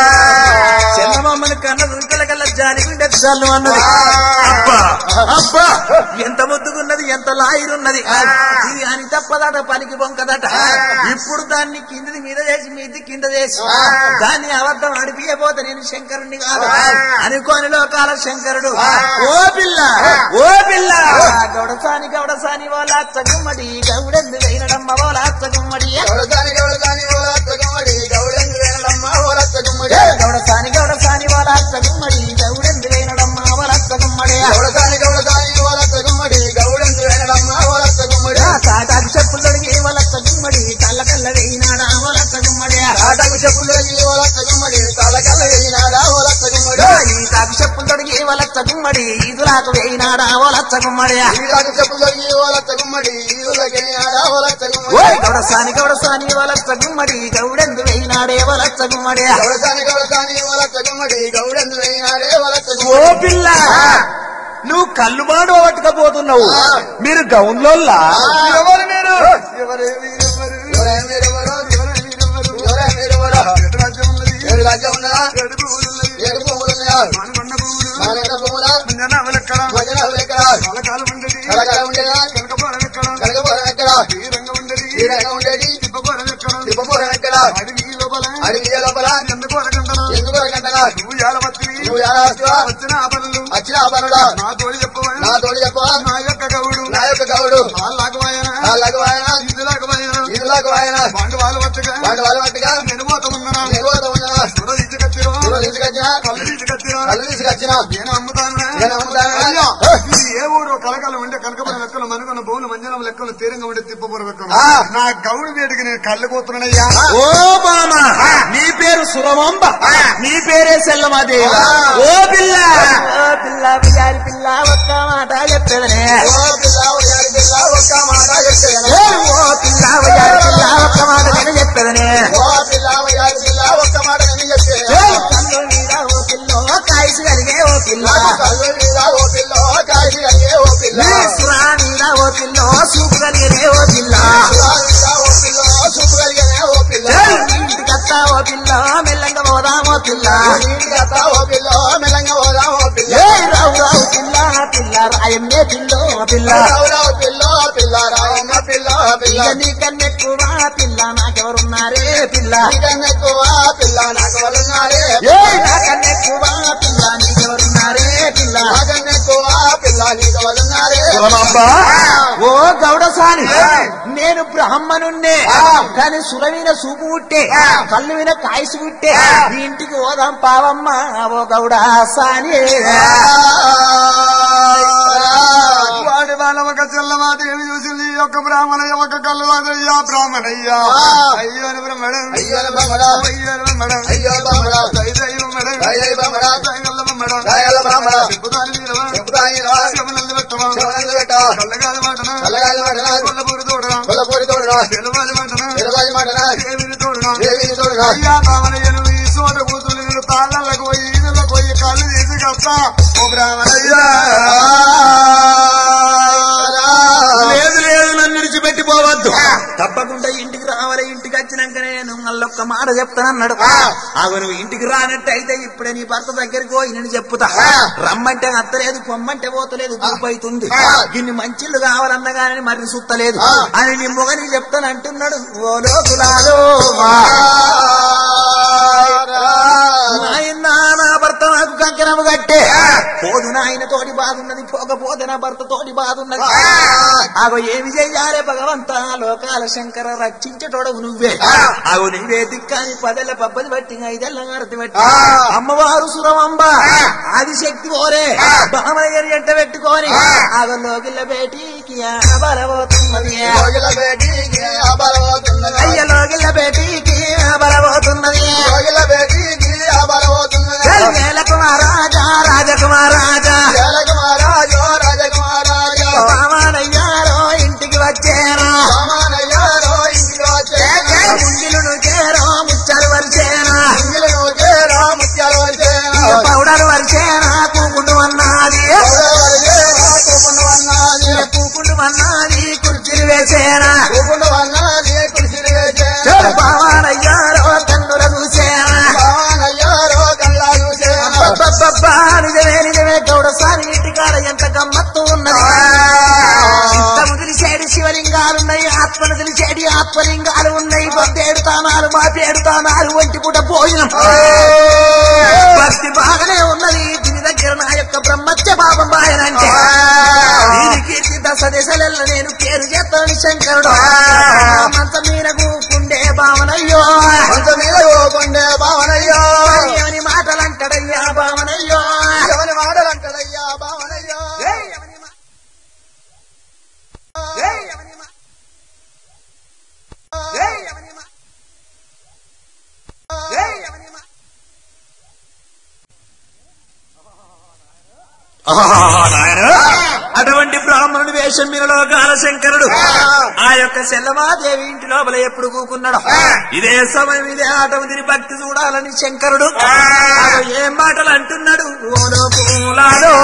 చందమామని కన్న దుంకల కల్లా జాలిగుండే చాలు అన్నది అబ్బా అబ్బా ఎంత ముద్దుగున్నది ఎంత లాయిరున్నది ఇది అని తప్పదట పనికి బొంకదట ఇప్పుడు దాన్ని కిందిది మీద చేసి మీది కింద చేసి దాన్ని అబద్ధం నడిపియబోతే నేను శంకరుణ్ణి కాదు అనుకోని లోకాల శంకరుడు ఓ పిల్ల ఓ పిల్ల గౌడసాని గౌడసాని ఓ లాచ్చ గుమ్మడి గౌడెందు వేయనడమ్మ ఓ లాచ్చ గుమ్మడి
గౌడసాని గౌడసాని ఓలత్త గుమ్మడి గౌడంగి వేణడమ్మ ఓలత్త గుమ్మడి
గౌడసాని గౌడసాని ఓ లాచ్చ గుమ్మడి గౌడెందు వేయనడమ్మ ఓ లాచ్చ గుమ్మడి
గౌడసాని గౌడసాని ఓలత్త గుమ్మడి గౌడంగి వేణడమ్మ ఓలత్త గుమ్మడి
తాటాకు చెప్పులు తొడిగి ఓ లచ్చ గుమ్మడి కళ్ళ కళ్ళ వేయినాడా ఓ లచ్చ గుమ్మడి
ఆటకు చెప్పులు ఓలత్త గుమ్మడి తలకల్ల వేయినాడా ఓలత్త గుమ్మడి
ఈ తాకు చెప్పులు తొడిగి ఓ లచ్చ గుమ్మడి ఈదులాకు వేయినాడా ఓ లచ్చ గుమ్మడి
ఈరాకు చెప్పులు ఓలత్త గుమ్మడి ఈదులకెళ్ళినాడా ఓలత్త గుమ్మడి
ఓయ్ గౌడసాని గౌడసాని ఓ లచ్చ గుమ్మడి గౌడెందు వేయినాడే ఓ లచ్చ గుమ్మడి
గౌడసాని గౌడసాని ఓలత్త గుమ్మడి గౌడంగి వేయినాడే ఓలత్త
ఓ
గుమ్మడి
పిల్ల నువ్వు కళ్ళు మాడు పట్టుకపోతున్నావు మీరు గౌన్లోల్లా
ఎవరు మీరు
ఎవరేమి ఎవరు ఎవరేమి ఎవరు ఎవరేమి ఎవరు
ఎటు రాజ్యం ఉన్నది
ఏడు రాజ్యం ఉన్నదా
ఏడు పువ్వులు ఉన్నది
ఏడు పువ్వులు ఉన్నాయా
మానకొండ పువ్వులు
నాలుగు పువ్వుల
మంజనాలు ఎక్కడ
భజనాలు ఎక్కడ
కలకాలం ఉండేది
కలకల ఉండేదా
కనకపురం ఎక్కడ
కనకపురం ఎక్కడ
ఈ రంగం ఉండేది
ఈ రంగం ఉండేది
తిప్పపురం ఎక్కడ
తిప్పపురం ఎక్కడ
అడవి లోపల
అడవి లోపల
ఎందుకు అరగంటనా
ఎందుకు రకంటగా
నువ్వు యాలవత్తివి
నువ్వు ఎలా వస్తావా
వచ్చిన ఆ పనులు
వచ్చిన ఆ పనుడా
నా తోడి చెప్పవా
నా తోడు చెప్పవా
నా యొక్క గౌడు
నా యొక్క గౌడు
వాళ్ళకు ఆయన
వాళ్ళకు ఆయన
ఇందులకు ఆయన
ఇదిలాకు ఆయన
వాళ్ళు వాళ్ళు వచ్చగా
వాటి వాళ్ళ మట్టుగా
నేను పోతా ఉన్నానా
నిర్వాత ఉన్నా
చూడ తీసుకొచ్చిరో
నువ్వు తీసుకొచ్చినా
కళ్ళు తీసుకొచ్చిరో
కళ్ళు తీసుకొచ్చినా
నేను అమ్ముతాను
నేను అమ్ముతానా?
అయ్యా ఇది ఏ ఊరు కలకాలం ఉండే కనకపురం లెక్కలు మనకున్న భూములు మంజనం లెక్కలు తీరంగా ఉండే తిప్పపురం లెక్కలు
ఆ.
నా గౌడు వేడికి నేను కళ్ళు కూతున్నానయ్యా
ఓ మామ నీ పేరు సురమంబ నీ పేరే సెల్లమాదేవి ఓ పిల్ల
ఓ పిల్ల బియ్యారి పిల్ల ఒక్క మాట చెప్పేదనే
ఓ పిల్ల ఉయ్యారి పిల్ల ఒక్క మాట చెప్పేదనా?
ఓ పిల్ల బియ్యారి పిల్ల ఒక్క మాట నేను చెప్పేదనే
ఓ పిల్ల ఉయ్యారి పిల్ల ఒక్క మాట నేను చెప్పేదనా?
కళ్ళు మీద ఓ పిల్ల కాయసు కలిగే ఓ పిల్ల
నాకు కళ్ళు మీద ఓ పిల్ల కాశీ అయ్యే ఓ పిల్ల
నీ సురా మీద ఓ పిల్ల సూపు కలిగే ఓ పిల్ల
సురాలు మీద ఓ పిల్ల చూపు కలిగిన ఓ పిల్ల
ఇంటికి వస్తా ఓ పిల్ల మెల్లంగా పోదాం ఓ పిల్ల
ఇంటికి వస్తా ఓ పిల్ల మెల్లంగా పోదాం ఓ పిల్ల
ఏ రావు రావు పిల్ల పిల్ల రాయమ్మే పిల్ల పిల్ల
రావురావు పిల్ల పిల్ల రాయన్న పిల్ల పిల్ల
ఇక నీకన్నెక్కువ పిల్ల నాకెవరున్నారే పిల్ల
నీకన్నా ఎక్కువ పిల్ల నాకు వాళ్ళున్నారే
ఏ నాకన్నెక్కువ పిల్ల నీకెవరున్నారే పిల్ల
నాకన్నా ఎక్కువ పిల్ల నీకు వాళ్ళున్నారే
సురమంబ
ఓ గౌడసాని నేను బ్రాహ్మణుణ్ణే కానీ సురవీన సూపు పుట్టే కళ్ళు విన కాయసు పుట్టే ఈ ఇంటికి పోదాం పావమ్మ ఓ గౌడసాని
వాడి వాళ్ళ ఒక చెల్లమాత ఏమి చూసింది ఈ యొక్క బ్రాహ్మణయ్య ఒక కళ్ళు అయ్యా బ్రాహ్మణయ్యా అయ్యో బ్రహ్మణం
అయ్యో బ్రహ్మడా
అయ్యో బ్రహ్మణం
అయ్యో బ్రహ్మడా
దైదైవ మేడం
దైదైవ బ్రహ్మడా
దైగల్ల బ్రహ్మణం
దయగల బ్రహ్మడా
చెప్పుదాని వీరవా
చెప్పుతాయిరా
శివనందు పెట్టవా
శివనందు పెట్ట
కళ్ళగాలి మాటనా
కళ్ళగాలి మాటనా
కొల్లపూరి తోడనా
కొల్లపూరి తోడునా
తెలువాలి మాటనా
తెలుగాలి మాటనా
దేవిని తోడనా
దేవిని తోడునా
అయ్యా బ్రాహ్మణయ్యను ఈ సోట కూతురు నేను తాళ్ళకు పోయి ఈదులకు పోయి కళ్ళు తీసుకొస్తా ఓ బ్రాహ్మణయ్యా
లేదు లేదు నన్ను విడిచిపెట్టిపోవద్దు
తప్పకుండా ఇంటికి రావాలి ఇంటికి వచ్చినాక నేను మళ్ళొక్క మాట చెప్తానన్నాడు అవి నువ్వు ఇంటికి రానట్టయితే ఇప్పుడే నీ భర్త దగ్గరికి పోయి నేను చెప్పుతా రమ్మంటే అత్తలేదు పొమ్మంటే పోతలేదు అవుతుంది ఇన్ని మంచిళ్ళు కావాలన్నా కానీ మరి సుత్తలేదు అని నీ మొగనికి చెప్తానంటున్నాడు ఓ లోకులాలో నాయనా నా భర్త నాకు కంకణము కట్టి పోదు నాయన తోటి బాధ ఉన్నది పోకపోతే నా భర్త తోటి బాధ ఉన్నది ఆగో ఏమి చెయ్యాలి భగవంత లోకాల శంకర రక్షించటోడవు నువ్వే ఆగో నీవే దిక్కాని పదెల పబ్బది బట్టి ఐదెల్ల ఆరతి బట్టి అమ్మవారు సురమంబ ఆదిశక్తి ఓరే బామయ్యని ఎంట పెట్టుకొని ఆగో లోకిల్ల బేటీకి బలబోతున్నది
రోజుల బేటీకి అబలవుతున్నది
అయ్య లోకిల్ల బేటీకి బలబోతున్నది
రోజుల బేటీకి అబలవుతున్నది
కుమారాజా రాజకుమారాజా
జలకుమారాజు రాజకుమారాజు
బామానయ్యారో ఇంటికి వచ్చేనా
రామానయ్యారో ఇంటికి వచ్చే
ముంగిలును చేరో ముచ్చలు వరిచేనా
ఇంగిలను చేరా ముత్యాలు వచ్చేనా
పౌడర్ వరిచేనా కూకుండు అన్నది
కూకుండా అన్నది
కూకుండు అన్నది కుర్చీలు వేసేనా
కూకుండా అన్నది కుర్చీలు వేసేనా
బామానయ్యారో తండ్రుల చూసేనా
రామానయ్యారో కళ్ళాలు చేనా
అబ్బబ్బబ్బా, నిజమే నిజమే గౌడ సారి ఇంటికాడ ఎంత గమ్మత్తు ఉన్నది చిత్తము తెలిసేటి శివలింగాలున్నాయి ఆత్మను తెలిసేటి ఆత్మలింగాలు ఉన్నాయి పొద్దేడు తానాలు మా పేడు తానాలు ఒంటి పూట భోజనం భక్తి బాగానే ఉన్నది దీని దగ్గర నా యొక్క బ్రహ్మత్య పాపం బాయనంటే దీని కీర్తి దశ దశలెల్ల నేను పేరు చేస్తాను శంకరుడు మంత మీద కూకుండే భావనయ్యో
కొంత మీద పోకుండే భావనయ్యో
ఎవని మాటలంటాడయ్యా భావనయ్యో
ఎవరి మాటలంటాడయ్యా భావనయ్యో
ఎవని మా- ఎవని మా- ఎవని మా- ఎవని మా- అటువంటి బ్రాహ్మణుడి వేషం మీద లోకాల శంకరుడు ఆ యొక్క శల్లమాదేవి ఇంటి లోపల ఎప్పుడు కూకున్నాడు ఇదే సమయం ఇదే ఆటం తిని భక్తి చూడాలని శంకరుడు ఆగో ఏం మాటలు అంటున్నాడు ఓలో పూలాలో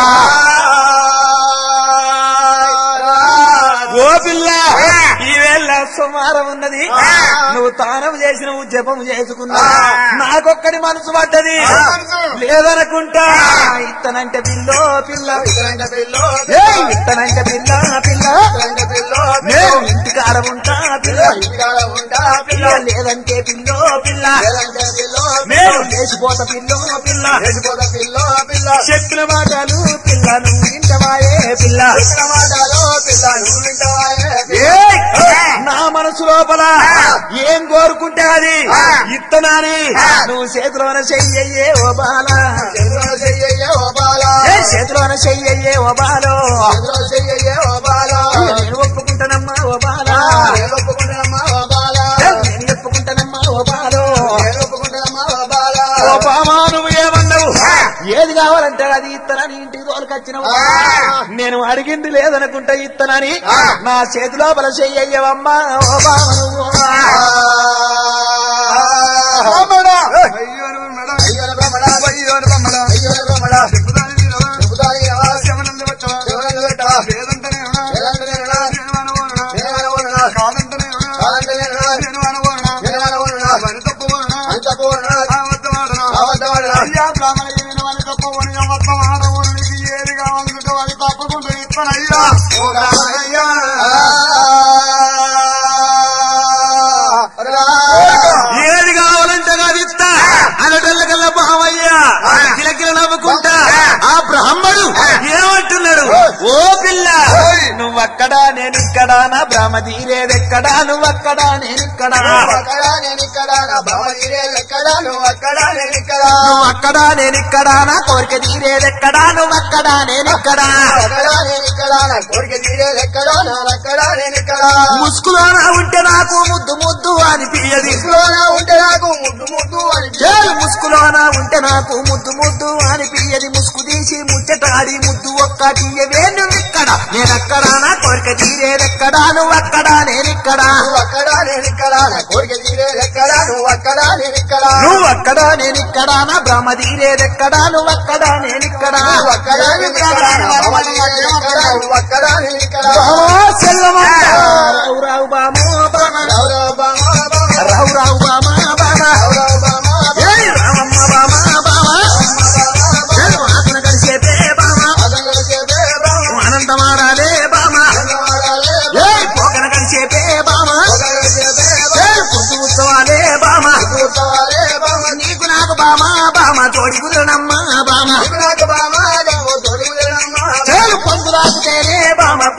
ఓ పిల్ల ఈవేళ సోమవారం ఉన్నది నువ్వు తానం చేసి నువ్వు జపం చేసుకున్నా నాకొక్కడి మనసు పడ్డది లేదనుకుంటా ఇత్తనంటే పిల్లో పిల్ల
ఇతరంట పిల్లో
ఏయ్, ఇత్తనంటే పిల్ల పిల్ల
ఇతరంట పిల్లో
నేను ఇంటికాడ ఉంటా పిల్ల
ఇంటికాడ ఉంటా
పిల్ల లేదంటే పిల్లో పిల్ల
లేదంటే పిల్లో
నేను లేచిపోతా పిల్లో పిల్ల
లేచిపోత పిల్లో పిల్ల
చెప్పిన మాటలు పిల్ల నువ్వు ఇంటవాయే పిల్ల
చెప్పిన మాటలు పిల్ల నువ్వు వింటావాయే
ఏయ్! నా మనసు లోపల ఏం కోరుకుంటే అది ఇత్తనాని నువ్వు చేతిలోన చెయ్యయ్యే ఓ బాల
చంద్రుడు చెయ్యయ్యే ఓ బాల
ఏ చేతిలోన చెయ్యయ్యే ఓ బాలో
చంద్రుడు చెయ్యయ్యే ఓ బాల
నేను ఒప్పుకుంటానమ్మా ఓ బాల
నేను ఒప్పుకుంటానమ్మా ఓ బాల
నేను ఒప్పుకుంటానమ్మా ఓ బాలో
నేను ఒప్పుకుంటానమ్మా ఓ బాల
ఓ బామా నువ్వు ఏమన్నావు ఏది కావాలంటే అది ఇత్తనని ఇంటికి తోలుకొచ్చినావు నేను అడిగింది లేదనుకుంటా ఇత్తనని నా చేతి లోపల చెయ్యయ్యవమ్మా ఓ బామ నువ్వు
అయ్యో మేడం
అయ్యోన బ్రహ్మడా
అయ్యో బ్రహ్మడా
అయ్యోన బ్రహ్మడా
చెప్పుదాని వినవా?
చెబుతాను వినవా?
శివనందు పెట్టవా?
శివనందు పెట్టవా?
లేదంటేనే వినా?
లేదంటేనే వినా?
నేను అనుకోనునా?
నేను అనుకోనునా?
కాదంటేనే వినా?
కాదంటేనే వినా?
నేను అనుకోనునా?
నేను అనుకోనునా?
మరి తప్పుకోనునా?
అంత పూర్ణ
అబద్ధమాడనా?
అబద్ధమాడనా?
అయ్యా బ్రాహ్మణయ్య వినవని తప్పవని అబద్ధమాడవని నీకు ఏది కావాలంటే అది తప్పకుండా ఇస్తానయ్యా
ఓ రామయ్యా. రా.
ఏది కావాలంటే అది ఇస్తా అనటల్లకల్లా బామయ్యా కిలకిల నవ్వుకుంటా ఆ బ్రాహ్మడు ఏమంటున్నాడు ఓ పిల్ల నువ్వక్కడా నేను ఇక్కడా నా బ్రహ్మ తీరేదెక్కడా నువ్వక్కడా నేను ఇక్కడా
అక్కడా నేను ఇక్కడ నా బావ తీరేది ఎక్కడ నువ్వు అక్కడ నేను ఇక్కడ
నువ్వు అక్కడా నేను ఇక్కడా నా కోరిక తీరేదెక్కడా నువ్వక్కడా నేను ఇక్కడా
అక్కడ నేను ఇక్కడ నా కోరిక తీరేది ఎక్కడ నువ్వు అక్కడ నేను ఇక్కడ
ముసుగులోన ఉంటే నాకు ముద్దు ముద్దు అనిపించది
ఇంట్లోనే ఉంటే నాకు ముద్దు ముద్దు అని
ఏయ్ ముసుగులోన ఉంటే నాకు ముద్దు ముద్దు అనిపించది ముసుగు తీసి ముచ్చటాడి ముద్దు ఒక్కటి నువ్విక్కడ నేనక్కడా నా కోరిక తీరేదెక్కడా నువ్వక్కడా నేనిక్కడా
నువ్వు అక్కడ నేను ఇక్కడ నా కోరిక తీరేది ఎక్కడ నువ్వు అక్కడ నేను ఇక్కడ
నువ్వక్కడా నేనిక్కడా నా బ్రహ్మ తీరేదెక్కడా నువ్వక్కడా నేనిక్కడా
నువ్వు అక్కడ నేను ఇక్కడ నా బావ తీరేది ఎక్కడ నువ్వు అక్కడ నేను ఇక్కడ
బావా చెల్లమంట. రావు రావు బామో బామ
రావు బామ బామ
రావు రావు బామ బామ
రావు బామ
ఏయ్ రామమ్మ బామ బామ ఏయ్ వాసన కలిసేపే బామ
అదనలు చేపే బామ
ఆనందమాడాలే బామ
అన్నవాడాలే
ఏయ్ పోకన కలిసేపే బామ
ఒకరు చేపే బామ
ఏయ్ పొద్దు ఉత్సవాలే బామ
కూర్చోవాలే బామ
నీకు నాకు బామ బామ తోడి కుదరనమ్మ బామ
నీకు నాకు బామ నువ్వు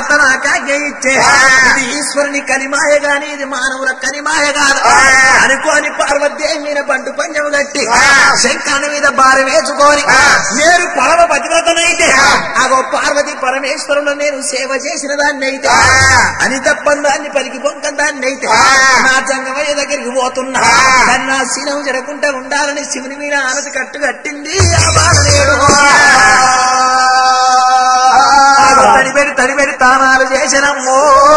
భర్త నాకాజ్ఞ ఇచ్చే ఇది ఈశ్వరుని కలిమాయ గాని ఇది మానవుల కలిమాయ కాదు అనుకోని పార్వతీదేవి మీద బంటు పంజము కట్టి శంఖాన్ని మీద భారం వేసుకొని నేను పరమ పతివ్రతనైతే అగో పార్వతి పరమేశ్వరుడు నేను సేవ చేసిన దాన్ని అయితే అని తప్పందాన్ని పలికి పొంకం దాన్ని అయితే నా చంగమయ్య దగ్గరికి పోతున్నా కానీ నా శీలం జరగకుండా ఉండాలని శివుని మీద ఆనతి కట్టు కట్టింది ఆ బాలనేడు తడిపెడి తడిపెడి తానాలు చేసినమ్మో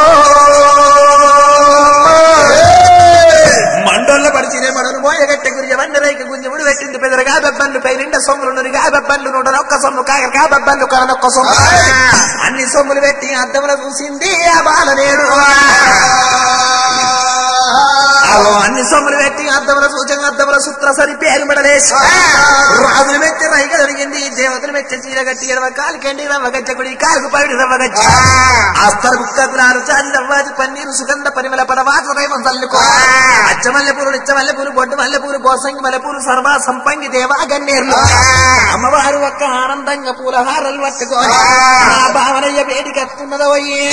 మండోళ్ళ పరిచిన మనను మోయగట్టె గురి వండరైక గుంజముడు పెట్టింది పెదరగా బెబ్బన్లు పైనిండ సొమ్ములు నురిగా బెబ్బన్లు నూట ఒక్క సొమ్ము కాకరగా బెబ్బన్లు కరనొక్క సొమ్ము అన్ని సొమ్ములు పెట్టి అద్దంలో చూసింది ఆ బాలనేడు అగో అన్ని సొమ్ములు పెట్టి అద్దముల సూచన అద్దముల సూత్ర సరి పేరు మెడలేసి రాజులు మెచ్చి రైగ జరిగింది దేవతలు మెచ్చి చీర కట్టి ఎడవ కాలికెండి రవ్వ గచ్చకుడి కాలుకు పడి రవ్వ గచ్చ అస్తరు బుక్కకులాలు చాలి రవ్వాది పన్నీరు సుగంధ పరిమళ పడవాసు రైవం చల్లుకో అచ్చ మల్లెపూలు నిచ్చ మల్లెపూలు బొడ్డు మల్లెపూలు పోసంగి మల్లెపూలు సర్వ సంపంగి దేవా గన్నేర్లు అమ్మవారు ఒక్క ఆనందంగా పూలహారాలు పట్టుకోని ఆ భావనయ్య వేడికెత్తున్నదవయ్యే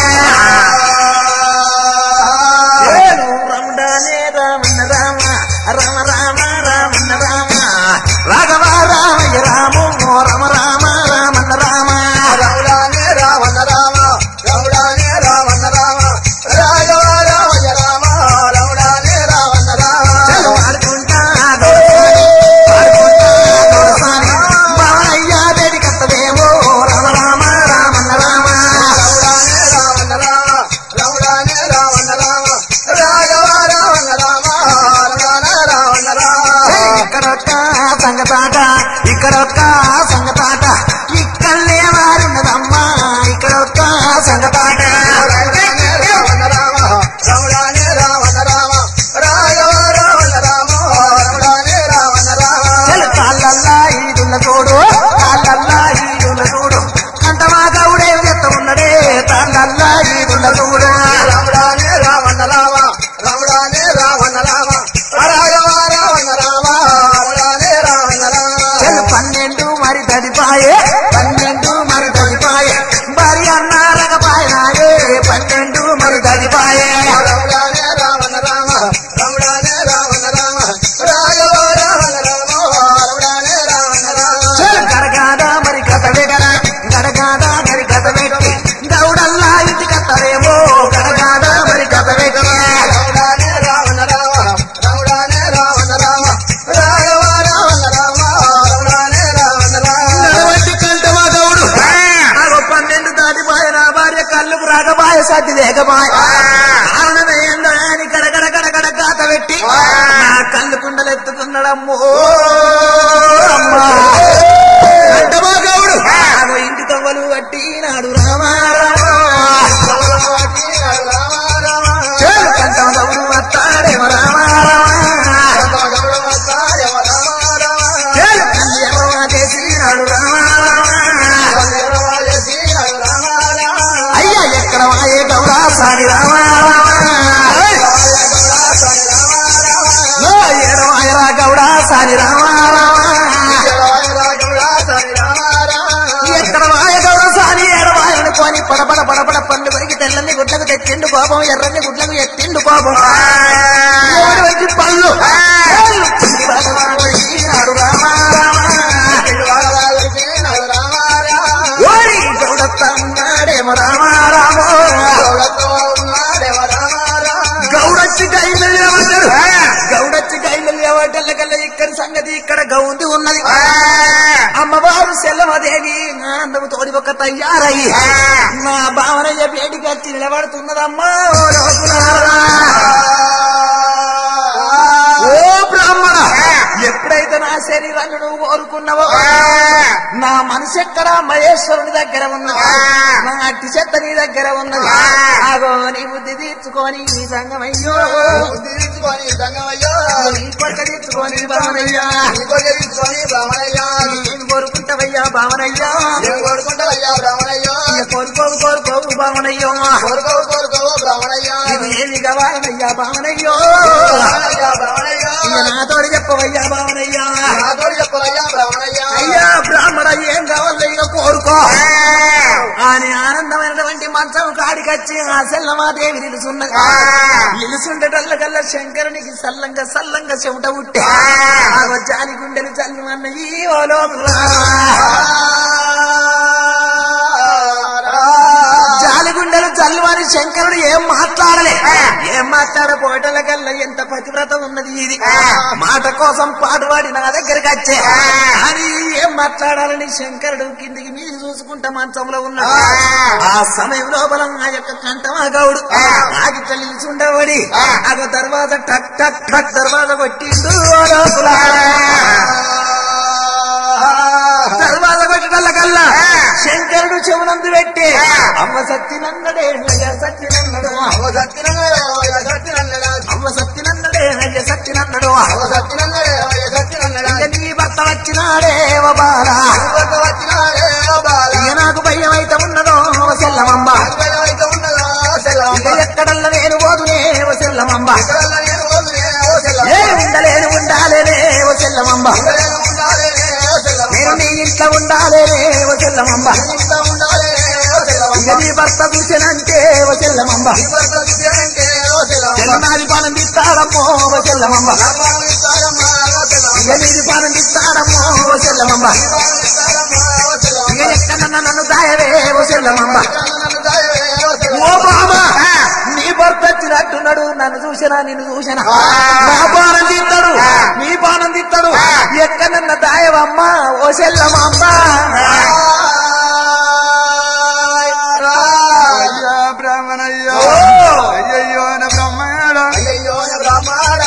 ఏను రమణానే రామన్న రామ రామ రామ రామన్న రామ రాఘవ రామయ్య రాము రమ రామ రామన్న రామ
రాముడానే రావణ రామ రాముడానే రావణ రామ రాఘవ రామయ్య రామ రాముడానే రావణ రామ
చలో ఆడుకుంటా దోసాని, ఆడుకుంటా దోసాని. బావయ్య వేడి కత్తదేమో రామ రామ రామన్న రామ
రాముడానే రావణ రామ రాముడానే రావణ రామ రాఘవ రావణ రామ రాముడానే రావణ రామ
ఇక్కడొక్క సంగతాట ఇక్కడొక్క సంగతాట ఇక్కడనే వారున్నదమ్మా ఇక్కడొక్క సంగతాట
రాముడానే రావణ రామ రాముడానే రావణ రామ రాఘవ రావణ రామ రాముడానే రావణ రామ
చల్ కాళ్ళల్లా ఈదున్న చూడు కాళ్ళల్లా ఈదున్న చూడు అంతమా గౌడే చెత్త ఉన్నడే తాళ్ళల్లా ఈదున్న చూడు
రాముడానే రావణ రామ రాముడానే రావణ రామ రాఘవ రావణ రామ రాముడానే రావణ
చల్
రామ
పన్నెండు మరి తడిపాయే పన్నెండు మరి తడిపాయే భార్య అన్నారగపాయ నాయే పన్నెండు మరి తడిపాయే
రాముడానే రావణ రామ రాముడానే రావణ రామ రాఘవ రావణ రామ రాముడానే రావణ రామ
గడగాద మరి కథ వెగరా గడగాద మరి కథ వెగరి గౌడల్లా ఇంటి కథరేమో గడగాద మరి కథ వెగరా
రాముడానే రావణ రామ రాముడానే రావణ రామ రాఘవ రావణ రామ రాముడానే రావణ రామ
నడవంటి కంటమా గౌడు ఆగో పన్నెండు దాటిపాయ నా భార్య కళ్ళుకు రాకపాయ సర్ది లేకపాయ కారణం ఏందో అని గడగడ గడగడ గాత పెట్టి నా కళ్ళు కుండలు ఎత్తుకున్నాడమ్మో అమ్మా కంటమా గౌడు ఆగో ఇంటి తవ్వలు పట్టి నాడు రామా చేలు కంటమ గౌడు వస్తాడేమో రామా చేలు కళ్ళు ఎర్రగా చేసి నాడు రామా అయ్యా ఎక్కడ వాయే గౌడా సాని రామా ఓ ఏడవాయరా గౌడా సాని రామా ఎక్కడ వాయ గౌడ సాని ఏడవాయ అనుకోని పడపడ పడపడ పండు వరికి తెల్లని గుడ్లకు తెచ్చిండు కోపం ఎర్రని గుడ్లకు ఎత్తిండు కోపం ఎవడు వచ్చి పళ్ళు ఏళ్ళు పిండి వాడవాడు వచ్చినాడు రామా రామా ఓరి గౌడత్త ఉన్నాడేమో రామా రామో గౌడచ్చి గైలు లేవడ్డాడు గౌడచ్చి గైలు లేవడ్డల కల్లా ఇక్కడ సంగతి ఇక్కడ గౌంది ఉన్నది అమ్మవారు సెల్లమదేవి ఆనందము తోడి ఒక తయారయ్యి నా భావనయ్య వేడికి వచ్చి నిలబడుతున్నదమ్మా ఓ లోకులారా. ఓ బ్రాహ్మణ ఎప్పుడైతే నా శరీరాన్ని నువ్వు కోరుకున్నావో నా మనసు ఎక్కడ మహేశ్వరుని దగ్గర ఉన్నది నా అట్టి చెత్త నీ దగ్గర ఉన్నది ఆగో నీ బుద్ధి తీర్చుకొని నీ సంగమయ్యో నీ కొట్ట తీర్చుకొని భావనయ్యా నేను కోరుకుంటావయ్యా భావనయ్యా ఇక కోరుకోవు కోరుకోవు భావనయ్యో ఇది ఏమి కావాలనయ్యా భావనయ్యో ఇక నాతోడి చెప్పవయ్యా భావనయ్యా అయ్యా బ్రాహ్మణ ఏం కావాలో ఇక కోరుకో అని ఆనందమైనటువంటి మంత్రం దగ్గరికి వచ్చి ఆ సెల్లమాదేవి నిలుచున్నది నిలుచుండటల్ల కల్లా శంకరునికి సల్లంగా సల్లంగా చెమట ఉట్టే ఆ జాలి గుండెలు చల్లుమన్న ఈ ఓ లోపల జాలి గుండెలు చల్లుమని శంకరుడు ఏం మాట్లాడలే ఏం మాట్లాడపోయటల కల్లా ఎంత పతివ్రత ఉన్నది ఇది మాట కోసం పాటుపాడి నా దగ్గరికి వచ్చే అని ఏం మాట్లాడాలని శంకరుడు కిందికి మీద చూసుకుంటా మంచంలో ఉన్నాడు ఆ సమయం లోపల ఆ యొక్క కంఠమా గౌడు ఆగి తల్లిచుండవడి అగ దర్వాజ టక్ టక్ టక్ దర్వాజ కొట్టిండు ఓ లోపల. దర్వాజ కొట్టడల్ల కల్లా శంకరుడు చెవునందు పెట్టి అమ్మ సత్తి నన్నడే అయ్య సత్తి నన్నడు అమ్మ సత్తి నన్నడే అయ్య సత్తి నన్నడు ఇక నీ భర్త వచ్చినాడే ఓ బాల ఇక నాకు భయం అయితే ఉన్నదో ఓ సెల్లమమ్మ ఇక ఎక్కడల్ల నేను పోదునే ఓ సెల్లమమ్మ ఏ ఉండలేను ఉండాలేనే ఓ సెల్లమమ్మ నేను నీ ఇంట్లో ఉండాలేనే ఓ సెల్లమమ్మ ఇక నీ భర్త చూసానంటే ఓ సెల్లమమ్మ నాది పానం తీస్తాడమ్మో ఓ సెల్లమమ్మ ఇక నీది పానం తీస్తాడమ్మో ఓ సెల్లమమ్మ ఇక ఎక్కడన్నా నన్ను దాయవే ఓ సెల్లమమ్మ ఓ బామ నీ భర్త వచ్చినట్టున్నాడు నన్ను చూసినా నిన్ను చూసినా నా పానం తిట్టాడు నీ పానం తిట్టాడు ఎక్కడన్నా దాయవమ్మ ఓ సెల్లమమ్మ
అయ్యా బ్రాహ్మణయ్యో
ఓ!
అయ్యయ్యో న బ్రహ్మాడ అయ్యయ్యో న బ్రహ్మాడ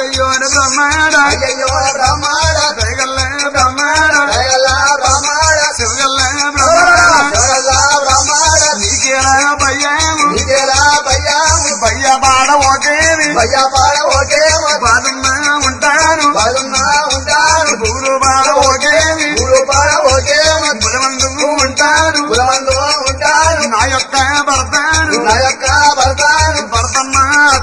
దయగల్ల బ్రహ్మాడ శివగల్ల బ్రహ్మాడ నీకేలా భయ్యాము భయ్య బాడ ఒకేమి బాధన్నా ఉంటాను పూలు బాడ ఒకేమి బులమందు ఉంటాను నా యొక్క భర్తాను భర్తమ్మ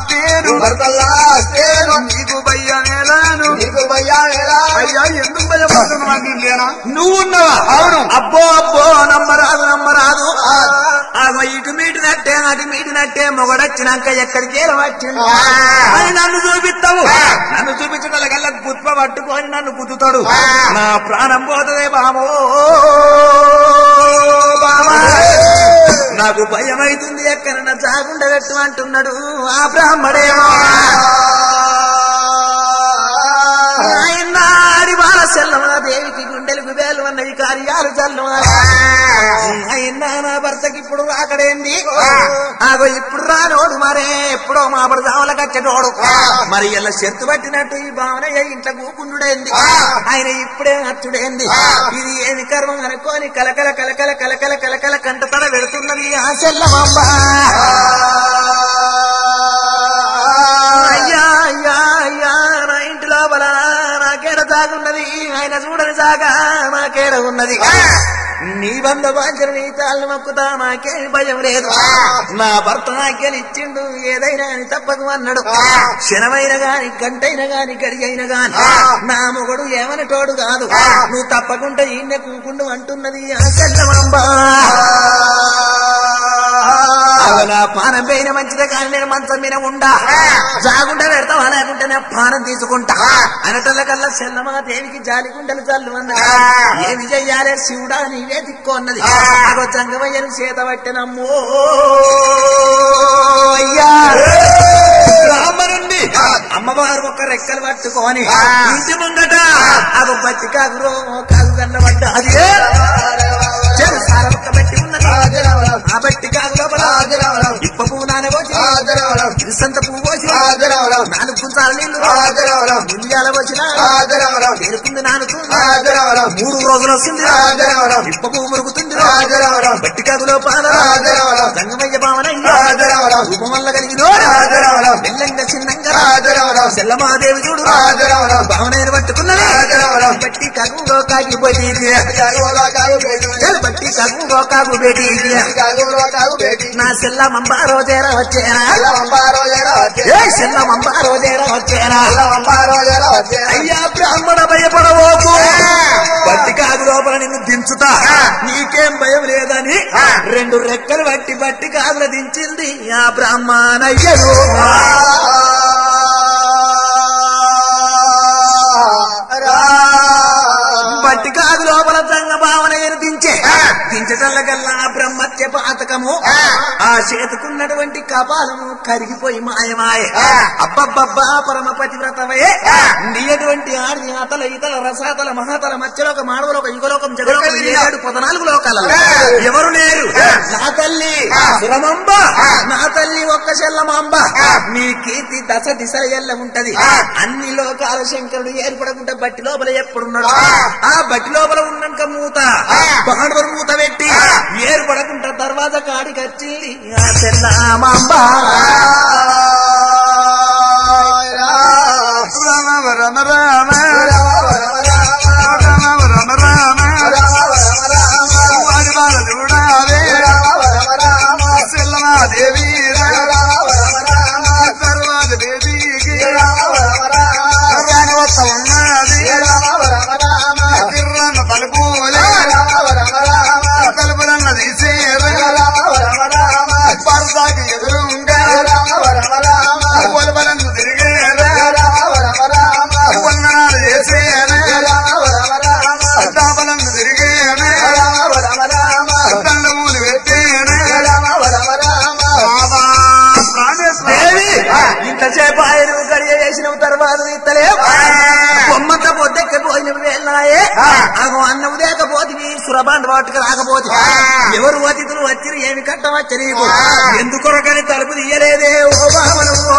అత్తేను నీకు భయ్య వేలాను అయ్యా ఎందుకు భయపడుతున్నా లేనా
నువ్వు ఉన్నావా
అవును.
అబ్బో అబ్బో నమ్మరాదు నమ్మరాదు ఆగో ఇటు మీటినట్టే అటు మీటినట్టే మొగడొచ్చినాక ఎక్కడికి వచ్చిండు అని నన్ను చూపిస్తావు నన్ను చూపించడం కల్లా గుత్ప పట్టుకొని నన్ను గుద్దుతాడు నా ప్రాణం పోతదే బామో బామా నాకు భయం అవుతుంది ఎక్కడన్నా జాగుండ పెట్టు అంటున్నాడు ఆ బ్రాహ్మడేమో నాయనాడి బాల చెల్లమా దేవికి గుండెలకు వేలు అన్నవి కార్యాలు చల్లమా అయినా నా భర్తకి ఇప్పుడు రాకడేంది ఆగో ఇప్పుడు రానోడు మరే ఎప్పుడో మా జామల కచ్చటోడు మరి ఇలా చెత్తు పట్టినట్టు ఈ భావనయ్య ఇంట్లో కూకుండుడేంది ఆయన ఇప్పుడే అచ్చుడేంది ఇది ఏమి కర్మం అనుకోని కలకల కలకల కలకల కలకల కంట తడ పెడుతున్నది ఆ చెల్లమాంబ అయ్యా అయ్యా అయ్యా నా ఇంటి లోపల నాకేడ సాగున్నది ఆయన చూడని సాగా నాకేడ ఉన్నది నీ బంధ బాంచన నీ తాళ్ళు మొక్కుతా నాకేమి భయం లేదు నా భర్త నాకేని ఇచ్చిండు ఏదైనా అని తప్పకు అన్నాడు క్షణమైన గాని గంటైన గాని గడి అయిన గాని నా మొగడు ఏమనటోడు కాదు నువ్వు తప్పకుండా ఈయన కూకుండు అంటున్నది ఆ చెల్లమాంబా అగో నా పానం పోయిన మంచిదే కానీ నేను మంచం మీద ఉండా జాగుండా పెడతావా లేకుంటే నా పానం తీసుకుంటా అనటల కల్లా చెల్లమా దేవికి జాలి గుండెలు చల్లు అన్నది ఏమి చెయ్యాలే శివుడా నీవే దిక్కు అన్నది అగో చంగమయ్యను చేత పట్టినమ్మో అయ్యా బ్రాహ్మణుణ్ణి అమ్మవారు ఒక రెక్కలు పట్టుకొని ఇంటి ముంగట అగో బట్టి కాకురో కాకు కన్నబడ్డ అది చెరు సారొక్క బట్టి ఉన్నది ఆ బట్టి కాకు లోపల ఇప్ప పువ్వు నానబోసి ఇరుసంత పువ్వు పోసి నాలుగు కుంచాల నీళ్లు ముంజాల వచ్చిన పేరుకుంది నానుకుంది మూడు రోజులు వస్తుంది ఇప్ప పువ్వు మురుగుతుంది బట్టి కాకులో పాద రంగమయ్య భావన రూపం వల్ల కలిగిన
రాజరామరావు.
మెల్లంగా చిన్నంగా
రాజరామరావు.
సెల్లమాదేవి చూడు
రాజరామరావు.
భావనైన పట్టుకున్నది
రాజరామరావు.
బట్టి కగుంగో కాగిపోయి
కాగురా కాగు బేటి.
బట్టి కగుంగో కాగు బేటి
కాగురా కాగు బేటి.
నా సెల్ల మంబారో చేర వచ్చేనా
అల్ల వంబారో జరా వచ్చే.
ఏ సెల్ల మంబారో చేర వచ్చేనా
అల్ల వంబారో జరా వచ్చే.
అయ్యా బ్రాహ్మణ భయపడవోకు బట్టి కాదు లోపల నిన్ను దించుతా నీకేం భయం లేదని రెండు రెక్కలు బట్టి బట్టి కాదుల దించింది ఆ బ్రాహ్మణయ్యను బట్టి కాదు లోపల సంగ భావనయ్యను దించే దించటల్లకల్లా ఆ బ్రహ్మత్య పాతకము ఆ చేతుకున్నటువంటి కపాలము కరిగిపోయి మాయమాయ అబ్బబ్బబ్బా పరమ పతివ్రతమయే నీయటువంటి ఆడి అతల ఇతల రసాతల మహాతల మధ్యలోక మానవలోక యుగలోకం జగలోకం ఈ ఏడు పద్నాలుగు లోకాలలో ఎవరు లేరు నా తల్లి సురమంబ నా తల్లి ఒక్క చెల్లమాంబ నీ కీర్తి దశ దిశ ఎల్ల ఉంటది అన్ని లోకాల శంకరుడు ఏర్పడకుండా బట్టి లోపల ఎప్పుడున్నాడు ఆ బట్టి లోపల ఉన్నాక మూత పాండవులు మూత పెట్టి ఏర్పడకుండా దర్వాజ కాడికి వచ్చింది ఆ చెల్లమాంబ
రామ రమ రామ రామ రమ రామ వాడి బాల చూడాలే సెల్లమాదేవి తర్వాత బేబీకి రానవత్త ఉన్నది కిర్రన్న పలుపులే తలుపులన్న తీసేరు పరదాకి ఎదురుంగా పొలబలను తిరిగేరా వందనాలు చేసేరా దాపలను తిరిగేరా దండమూలు పెట్టేరా బాబా రామేశ్వర
దేవి ఇంతసేపు ఆయన గడియ వేసిన తర్వాత ఇత్తలే బొమ్మంత పొద్దెక్క పోయిన వెళ్ళాయే అగో అన్నం లేకపోతే సురబాండ వాటికి రాకపోతే ఎవరు అతిథులు వచ్చిరు ఏమి కట్టవచ్చ నీకు ఎందుకొరకని తలుపు తీయలేదే ఓ బామనవ్వా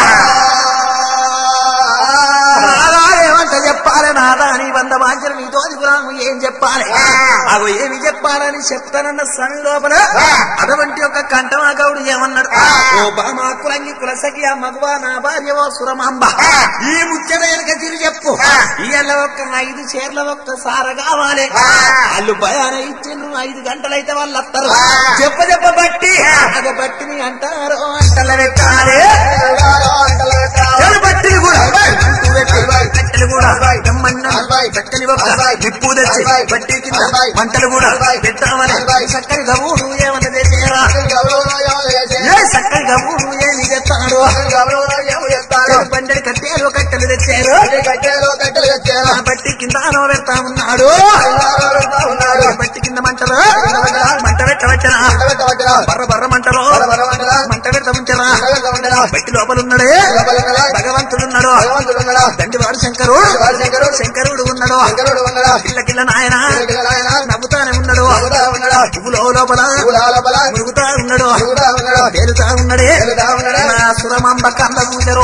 నాదా ఏమంట చెప్పాలి నాదా నీ వంద వాంచలు నీ తోది గురాము ఏం చెప్పాలి అగో ఏమి చెప్పాలని చెప్తానన్న స్వామి లోపల అటువంటి ఒక కంఠమా గౌడు ఏమన్నాడు ఓ బామా కులంగి కులసకి ఆ మగవా నా భార్య ఓ సురమాంబ ఈ ముచ్చట వెనక తిరిగి చెప్పు ఇయ్యాల ఒక్క ఐదు చీరల ఒక్క సార కావాలి వాళ్ళు భయాన ఇచ్చిండ్రు ఐదు గంటలైతే వాళ్ళు వస్తారు చెప్ప చెప్ప బట్టి అగ బట్టిని అంటారు అంటల పెట్టాలి ఎవరు బట్టిని కూడా అంటూ పెట్టి, పెట్టెలు కూడా తెమ్మన్నా చక్కని ఒక్క నిప్పు తెచ్చి బట్టి కింద మంటలు కూడా పెట్టామని చక్కని గవుడు ఏమన్నా తెచ్చారా ఏ చక్కని గవుడు ఏమి తెస్తాడు బండలు కట్టేరు కట్టెలు తెచ్చారు ఆ బట్టి కింద ఆనవ పెడతా ఉన్నాడు బట్టి కింద మంటలు మంట పెట్టవచ్చనా బర్ర బర్ర మంటలు మంట పెడతా ఉంచరా బట్టి లోపల ఉన్నాడే భగవంతుడున్నాడు దండివాడు శంకరుడు శంకరుడు ఉన్నాడు పిల్ల కిల్ల నాయన నవ్వుతానే ఉన్నాడు పువ్వులో లోపల మురుగుతా ఉన్నాడు తేలుతా ఉన్నాడే నా సురమాంబ కన్న ఉంచరు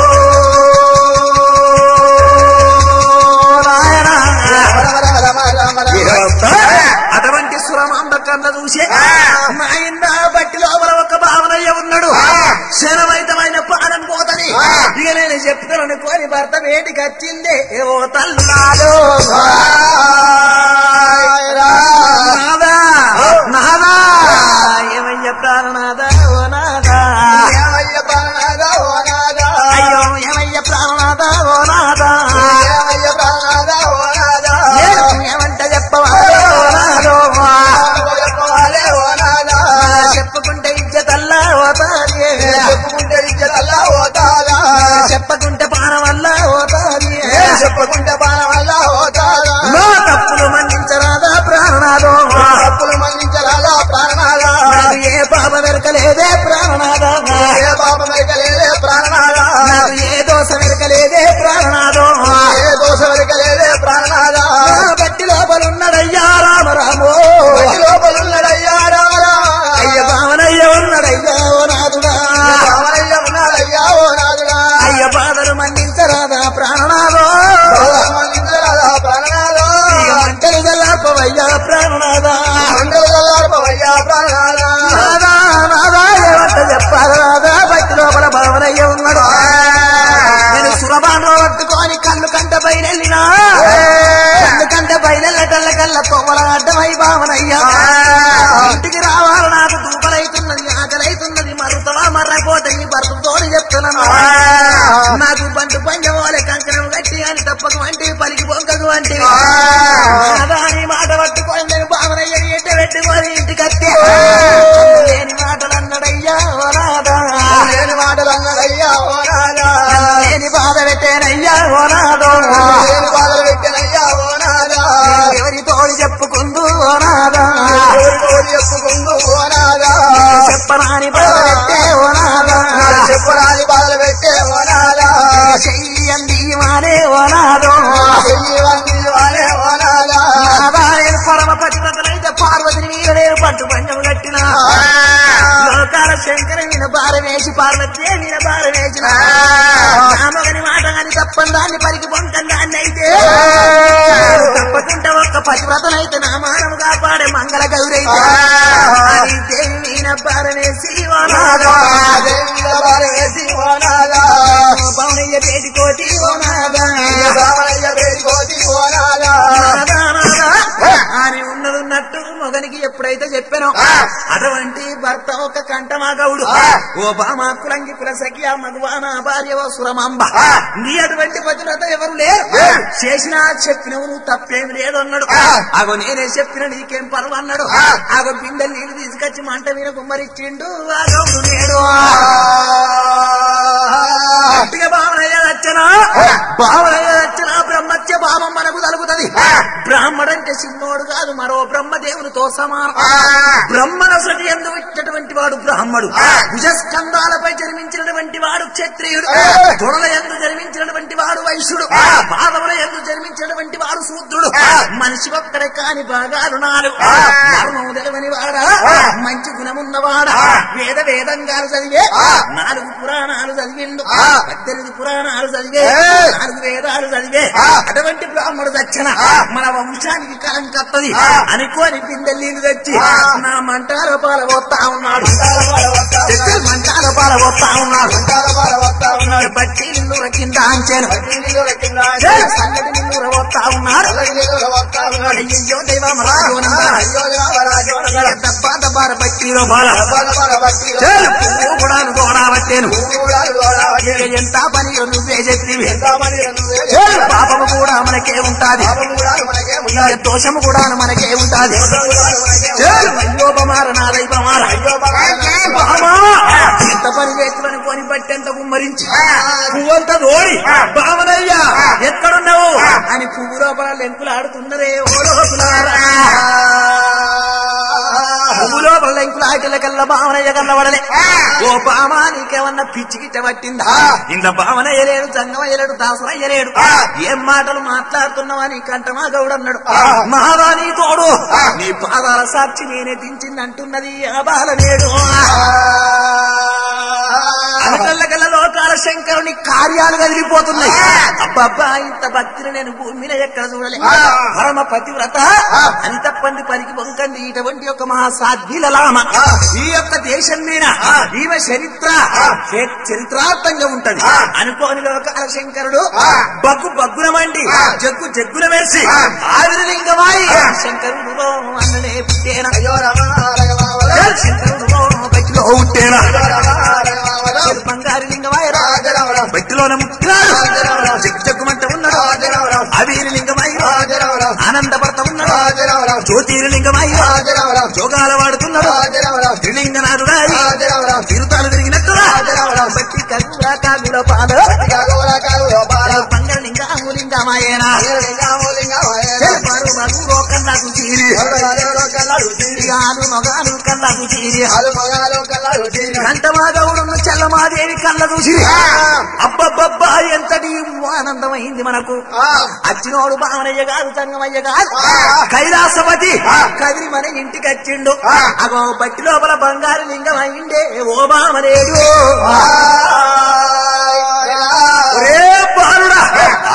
అటువంటి సురమాంబ కన్న చూసే నాయన బట్టి లోపల ఒక భావనయ్య ఉన్నాడు క్షణమైతమైన ప్రాణం పోతని ఇక నేను చెప్తాను కోరి భర్త వేటికి వచ్చిందే ఓ తల్లాలో నాదా నాదా ఏమయ్య ప్రాణనాదా ఓ నాదా అయ్యో ఏమయ్య ప్రాణనాదా ఓ నాదా నేను ఏమంట చెప్పవా ఓ నాదో చెప్పుకుంటే ఇజ్జతల్లా ఓ తారియే చెప్పకుంటే పానం వల్ల ఓ తారియే
చెప్పకుంటే బాణ వల్ల ఓతారా
నా తప్పులు మన్నించరాదా ప్రాణనాదో
తప్పులు మన్నించరాదా ప్రాణనాదా
నాకు ఏ పాప వెరకలేదే ప్రాణనాదా
ఏ పాపం వెరకలేదే ప్రాణనాదా
నాకు ఏ దోష వెరకలేదే ప్రాణనాదో
ఏ దోష వెరకలేదే ప్రాణనాదా
నా బట్టి లోపలున్నడయ్యా రామ రామో
ఈ లోపలున్నడయ్యా రామ రామ
అయ్య భావనయ్య ఉన్నడయ్యా ఓ నాదుడా
రామయ్య ఉన్నాడయ్యా ఓ నాదుడా
అయ్య బాధలు మన్నించరాదా ప్రాణనాదో
బాధలు మన్నించరాదా ప్రాణనాదా
ఇక మంటలు గల్లాపవయ్యా ప్రాణనాదా
మండల గల్లార్పవయ్యా ప్రాణనాదా
నాదా నాదా ఏమంట చెప్పాలి రాదా బట్టి లోపల
కల్లా తొవ్వల అడ్డమై బావనయ్యా ఇంటికి రావాలి నాకు దూపలైతున్నది ఆకలైతున్నది మరుతవా మర్రపోతే ఈ భర్తతో చెప్తున్నాను నాకు బంటు పంచమోలే కంకణం గట్టి అని తప్పకు అంటే పలికి పొంకకు అంటే దాని మాట పట్టుకొని నేను బావనయ్య ఎట్ట పెట్టుకొని ఇంటికి వస్తే లేని మాటలు అన్నాడయ్యా ఓ రాధా
లేని మాటలు అన్నాడయ్యా ఓ రాజా
లేని బాధ పెట్టేనయ్యా ఓ నాదో
లేని బాధలు పెట్టినయ్యా ఓ నాదా
ఎవరి తోడు చెప్పుకుందు ఓ నాదా
కోరి కోరి చెప్పుకుందు ఓ నాదా
చెప్పరాని బాధ పెట్టే ఓ నాదా
చెప్పరాని బాధలు పెట్టే ఓ నాదా
చెయ్యండి మానే ఓ నాదో
చెయ్యివన్నీ వాలే ఓ నాదా
నాదా నేను పరమ పతిపతనైతే పార్వతిని మీద నేను పట్టు పంచం కట్టిన లోకాల శంకర మీద భారం వేసి పార్వతి మీద భారం వేసిన రామగని మాట అని తప్పని దాన్ని పలికి పొంకని దాన్ని అయితే తప్పకుండా ఒక్క పతివ్రతనైతే నా మానవు కాపాడే మంగళ గౌరైతే అది దేవి మీద భారం వేసి ఓ నాదో
దేవి మీద భారం వేసి ఓ నాదా
పౌనయ్య పేటి కోటి ఓ నాదా
రామయ్య వేడుకోటి ఓ నాదా
నాదా, నాదా అని ఉన్నది ఉన్నట్టు మొగనికి ఎప్పుడైతే చెప్పానో అటువంటి భర్త ఒక కంఠమా గౌడు ఓ బామ కులంగి కుల సఖి ఆ మగవాన భార్య ఓ సురమాంబ నీ అటువంటి భద్రత ఎవరు లేరు చేసినా చెప్పినవు నువ్వు తప్పేమి లేదు అన్నాడు అగో నేనే చెప్పిన నీకేం పర్వ అన్నాడు అగో బిందెలు నీళ్ళు తీసుకొచ్చి మంట మీద కుమ్మరిచ్చిండు ఆ గౌడు నేడు గట్టిగా భావనయ్య రచన భావనయ్య రచన బ్రహ్మత్య భావం మనకు తలుగుతుంది బ్రాహ్మడంటే చిన్నోడు కాదు మరో బ్రహ్మదేవునితో సమానం బ్రహ్మనసటి ఎందు ఇచ్చినటువంటి వాడు బ్రాహ్మడు భుజస్కంధాలపై జన్మించినటువంటి వాడు క్షత్రియుడు తొడల ఎందు జన్మించినటువంటి వాడు వైశ్యుడు పాదముల ఎందు జన్మించినటువంటి వాడు శూద్రుడు మనిషి ఒక్కడే కాని భాగాలు నాలుగు ధర్మము తెలవని వాడా మంచి గుణమున్నవాడా వేద వేదంగాలు చదివే నాలుగు పురాణాలు చదివిండు పద్దెనిమిది పురాణాలు చదివే నాలుగు వేదాలు చదివే అటువంటి బ్రాహ్మడు దచ్చన మన వంశానికి కలం కత్తది అనుకోని బిందెలు నీళ్లు తెచ్చి నా మంటాల పాల పోతా ఉన్నాడు తెచ్చి మంటాల పాల పోతా ఉన్నాడు బట్టి నిన్నూర కింద అంచాను సంగటి నిన్నూర పోతా ఉన్నాడు అయ్యో దైవం రాజోనంద దబ్బా దబ్బార బట్టిలో బాల పువ్వు కూడా గోడా పట్టాను ఎంత పని నువ్వే చెప్పివి పాపము కూడా మనకే ఉంటాది ఇక దోషము కూడా మనకే ఉంటాది అయ్యోపమార నా దైవమార బామా, ఎంత పని చేతులని కొని బట్టి ఎంత కుమ్మరించి పువ్వంతా దోడి బామనయ్యా ఎక్కడున్నావు అని పువ్వు లోపల లెంకులు ఆడుతున్నరే ఓ లోపలారా పువ్వు లోపల లెంకులు ఆటల కల్లా భావనయ్య కల్లబడలే ఓ బామా నీకేమన్నా పిచ్చి గిట్ట పట్టిందా ఇంత భావనయ్య లేడు జంగమయ్య లేడు దాసరయ్య లేడు ఏం మాటలు మాట్లాడుతున్నావని కంటమా గౌడన్నాడు మహాదా నీ తోడు నీ పాదాల సాక్షి నేనే దించింది అంటున్నది ఆ బాల నేడు కల్ల లోకాల శంకరుని కార్యాలు కదిలిపోతున్నాయి అబ్బబ్బా ఇంత భక్తిని నేను భూమి మీద ఎక్కడ చూడలే పరమ పతివ్రత అని తప్పంది పలికి బొంకంది ఇటువంటి యొక్క మహాసాధ్యులలామ ఈ యొక్క దేశం మీద ఈమె చరిత్ర చే- చరిత్రార్థంగా ఉంటది అనుకోని లోకాల శంకరుడు బగ్గు బగ్గునమండి జగ్గు జగ్గున వేసి ఆవిరలింగమాయి శంకరుడు అన్ననే పుట్టేనా శంకరుడు బట్టిలో పుట్టేనా బంగారు లింగమాయ బట్టిలోన ముట్టినాడు జగ్గు జగ్గుమంట ఉన్నాడు అవీరి లింగమాయి ఆనందపడత ఉన్నాడు జ్యోతిర్లింగమాయి జోగాల వాడుతున్నాడు త్రిలింగనాథుడాయి తిరుతాలు తిరిగినట్టురా బట్టి కరువురా కాగుల పాద బంగారు లింగాము లింగమాయేనా మరు మరు కన్నాకు చీరి ఆలు మగాలు కన్నాకు చీరి కంటమాగౌడున్న చల్లమాదేవి కళ్ళ చూసి అబ్బబ్బబ్బా ఎంతటి ఆనందమైంది మనకు అచ్చినోడు బామనయ్య కాదు తంగమయ్య కాదు కైలాసపతి కదిరి మన ఇంటికి వచ్చిండు అగో బట్టి లోపల బంగారు లింగం అయిండే ఓ బామనేడు ఒరే బాలుడా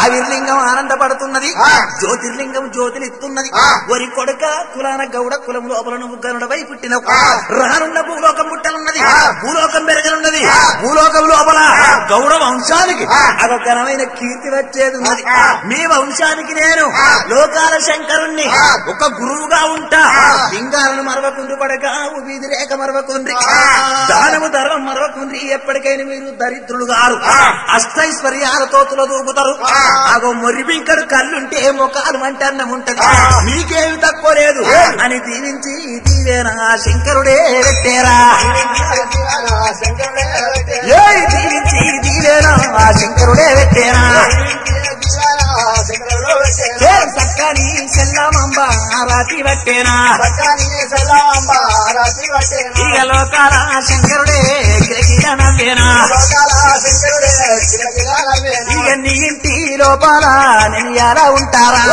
ఆవిర్లింగం ఆనందపడుతున్నది
ఆ.
జ్యోతిర్లింగం జ్యోతిలిస్తున్నది
ఆ.
వరి కొడుక కులాన గౌడ కులం లోపల నువ్వు గరుడవై పుట్టినవు
ఆ.
రానున్న భూలోకం పుట్టనున్నది
ఆ.
భూలోకం పెరగనున్నది
ఆ.
భూలోకం లోపల గౌడ వంశానికి
ఆ.
అదొక ఘనమైన కీర్తి వచ్చేది ఉన్నది
ఆ.
మీ వంశానికి నేను
ఆ.
లోకాల శంకరుణ్ణి
ఆ.
ఒక గురువుగా ఉంటా
ఆ.
లింగాలను మరవకుండ్రి పడక వీధి రేఖ మరవకుండ్రి
ఆ.
దానము ధర్మం మరవకుండ్రి ఎప్పటికైనా మీరు దరిద్రులు గారు
ఆ.
అష్టైశ్వర్యాలతో తులదూపుతారు
ఆ.
అగో మొర్రిబింకడు కళ్ళుంటే మొకాలు అంటే అన్నం ఉంటది
ఆ.
మీకేమి తక్కువ లేదు
ఏ.
అని దీవించి దీవేనా శంకరుడే పెట్టేరా
శంకరుడే
ఏ దీవించి దీవేనా శంకరుడే పెట్టేరా
శంకరుడు
ఏ సక్కని సెల్లమంబ రాతి పట్టేనా ఇక లోకాల శంకరుడే గిరగిర నవ్వేనా ఇక నీ ఇంటి లోపల నేను ఎలా ఉంటారా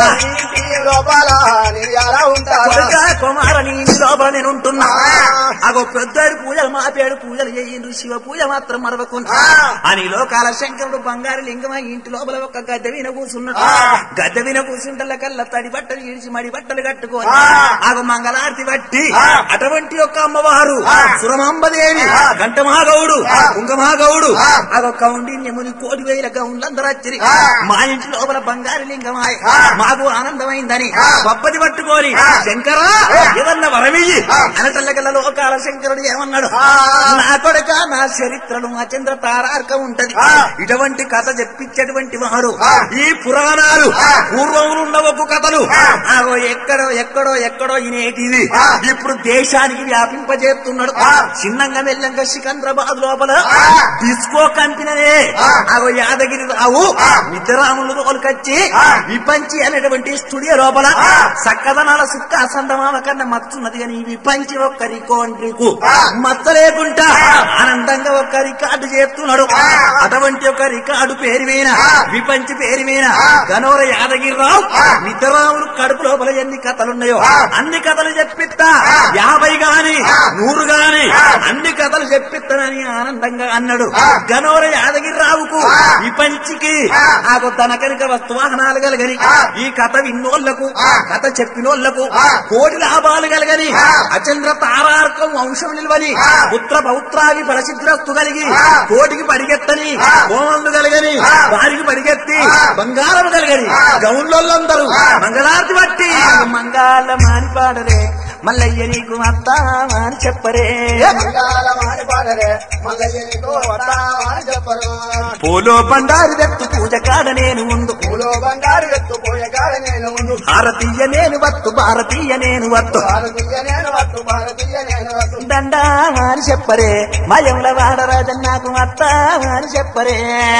లోపల నిర్యాలా ఉంటారా
కొడుక కుమార నీ ఇంటి లోపల నేను ఉంటున్నా
ఆ.
అగో పెద్దోడి పూజలు మా పేడు పూజలు చేయిండ్రు శివ పూజ మాత్రం మరవకుండా
ఆ.
అని లోకాల శంకరుడు బంగారు లింగమా ఇంటి లోపల ఒక గద్దె విన కూర్చున్నాడు
ఆ.
గద్దె విన కూర్చుంటల కల్లా తడి బట్టలు ఇడిచి మడి బట్టలు కట్టుకొని
ఆ.
ఆగో మంగళారతి బట్టి
ఆ.
అటువంటి యొక్క అమ్మవారు
ఆ.
సురమాంబదేవి
ఆ.
గంటమహాగౌడు
ఆ.
కుంగమహాగౌడు
ఆ.
అగో కౌండిన్యముని కోటి వేల గౌండ్లందరూ వచ్చిరి
ఆ.
మా ఇంటి లోపల బంగారు లింగమాయ
ఆ.
మాకు ఆనందమైందని
ఆ.
బొబ్బది పట్టుకొని
ఆ.
శంకరా
ఆ.
ఏదన్నా వరమియ్యి
ఆ.
అనటల్లగల లోకాల శంకరుడు ఏమన్నాడు
ఆ.
నా కొడుక నా చరిత్రను మా చంద్ర తారార్కం ఉంటది
ఆ.
ఇటువంటి కథ చెప్పించేటువంటి వాడు
ఆ.
ఈ పురాణాలు
ఆ.
పూర్వములున్న ఒక కథలు
ఆ.
ఆగో ఎక్కడో ఎక్కడో ఎక్కడో ఇనేటిది
ఆ.
ఇప్పుడు దేశానికి వ్యాపింపజేస్తున్నాడు
ఆ.
చిన్నంగా మెల్లంగా సికంద్రాబాద్ లోపల
ఆ.
డిస్కో కంపెనీ
ఆ.
ఆగో యాదగిరి రావు
ఆ.
మిద్దరాములు తోలుకొచ్చి
ఆ.
విపంచి అనేటువంటి స్టూడియో లోపల
ఆ.
చక్కదనాల సుక్క సందమామ కన్నా మత్తున్నది కానీ ఈ విపంచి ఒక్క రికోండ్రికు
ఆ.
మచ్చ లేకుండా
ఆ.
ఆనందంగా ఒక రికార్డు చేస్తున్నాడు
ఆ.
అటువంటి ఒక రికార్డు పేరు మీద
ఆ.
విపంచి పేరు మీద
ఆ.
గనోర యాదగిరిరావు
ఆ.
మిద్దరాములు కడుపు లోపల ఎన్ని కథలున్నాయో
ఆ.
అన్ని కథలు చెప్పిస్తా
ఆ.
యాభై గాని
ఆ.
నూరు గాని
ఆ.
అన్ని కథలు చెప్పిస్తానని ఆనందంగా అన్నాడు
ఆ.
గనోర యాదగిరిరావుకు
ఆ.
ఈ పంచికి
ఆ.
ఆకు తన కనుక వస్తు వాహనాలు కలగని
ఆ.
ఈ కథ విన్నోళ్లకు
ఆ.
కథ చెప్పినోళ్లకు
ఆ.
కోటి లాభాలు కలగని
ఆ.
అచంద్ర తారార్కం వంశం నిల్వని
ఆ.
పుత్ర పౌత్రావి ఫలసిద్రస్తు కలిగి
ఆ.
కోటికి పడిగెత్తని
ఆ.
కోమలు కలగని
ఆ.
వారికి పడిగెత్తి
ఆ.
బంగారం కలగని
ఆ.
గౌన్లోళ్ళందరూ
ఆ.
మంగళారతి బట్టి
ఆ.
మంగాళ మాని పాడరే మల్లయ్య నీకు అత్త అని చెప్పరే
మంగళమాని పాడరే మల్లయ్య నీకు వస్తామని చెప్పరు
పూలో బండారు దత్తు పూజ కాడ నేను ముందు
పూలో బంగారు ఎత్తుపోయే కాడ నేను ముందు
భారతీయ నేను వత్తు భారతీయ నేను వత్తు
భారతీయ నేను వస్తు భారతీయ నేను వస్తు
దండా అని చెప్పరే మయంల వాడరాజన్ నాకు అత్త అని చెప్పరే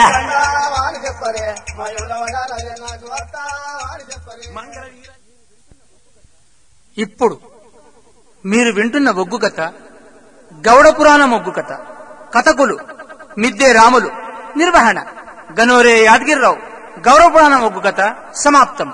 అని చెప్పరే మా ఎవరి వడాలే నాకు వస్తామని చెప్పరే
ఇప్పుడు మీరు వింటున్న ఒగ్గు కథ గౌడ పురాణం ఒగ్గు కథ కథకులు మిద్దే రాములు నిర్వహణ గనోరే యాదగిరిరావు గౌరవ పురాణం ఒగ్గు కథ సమాప్తం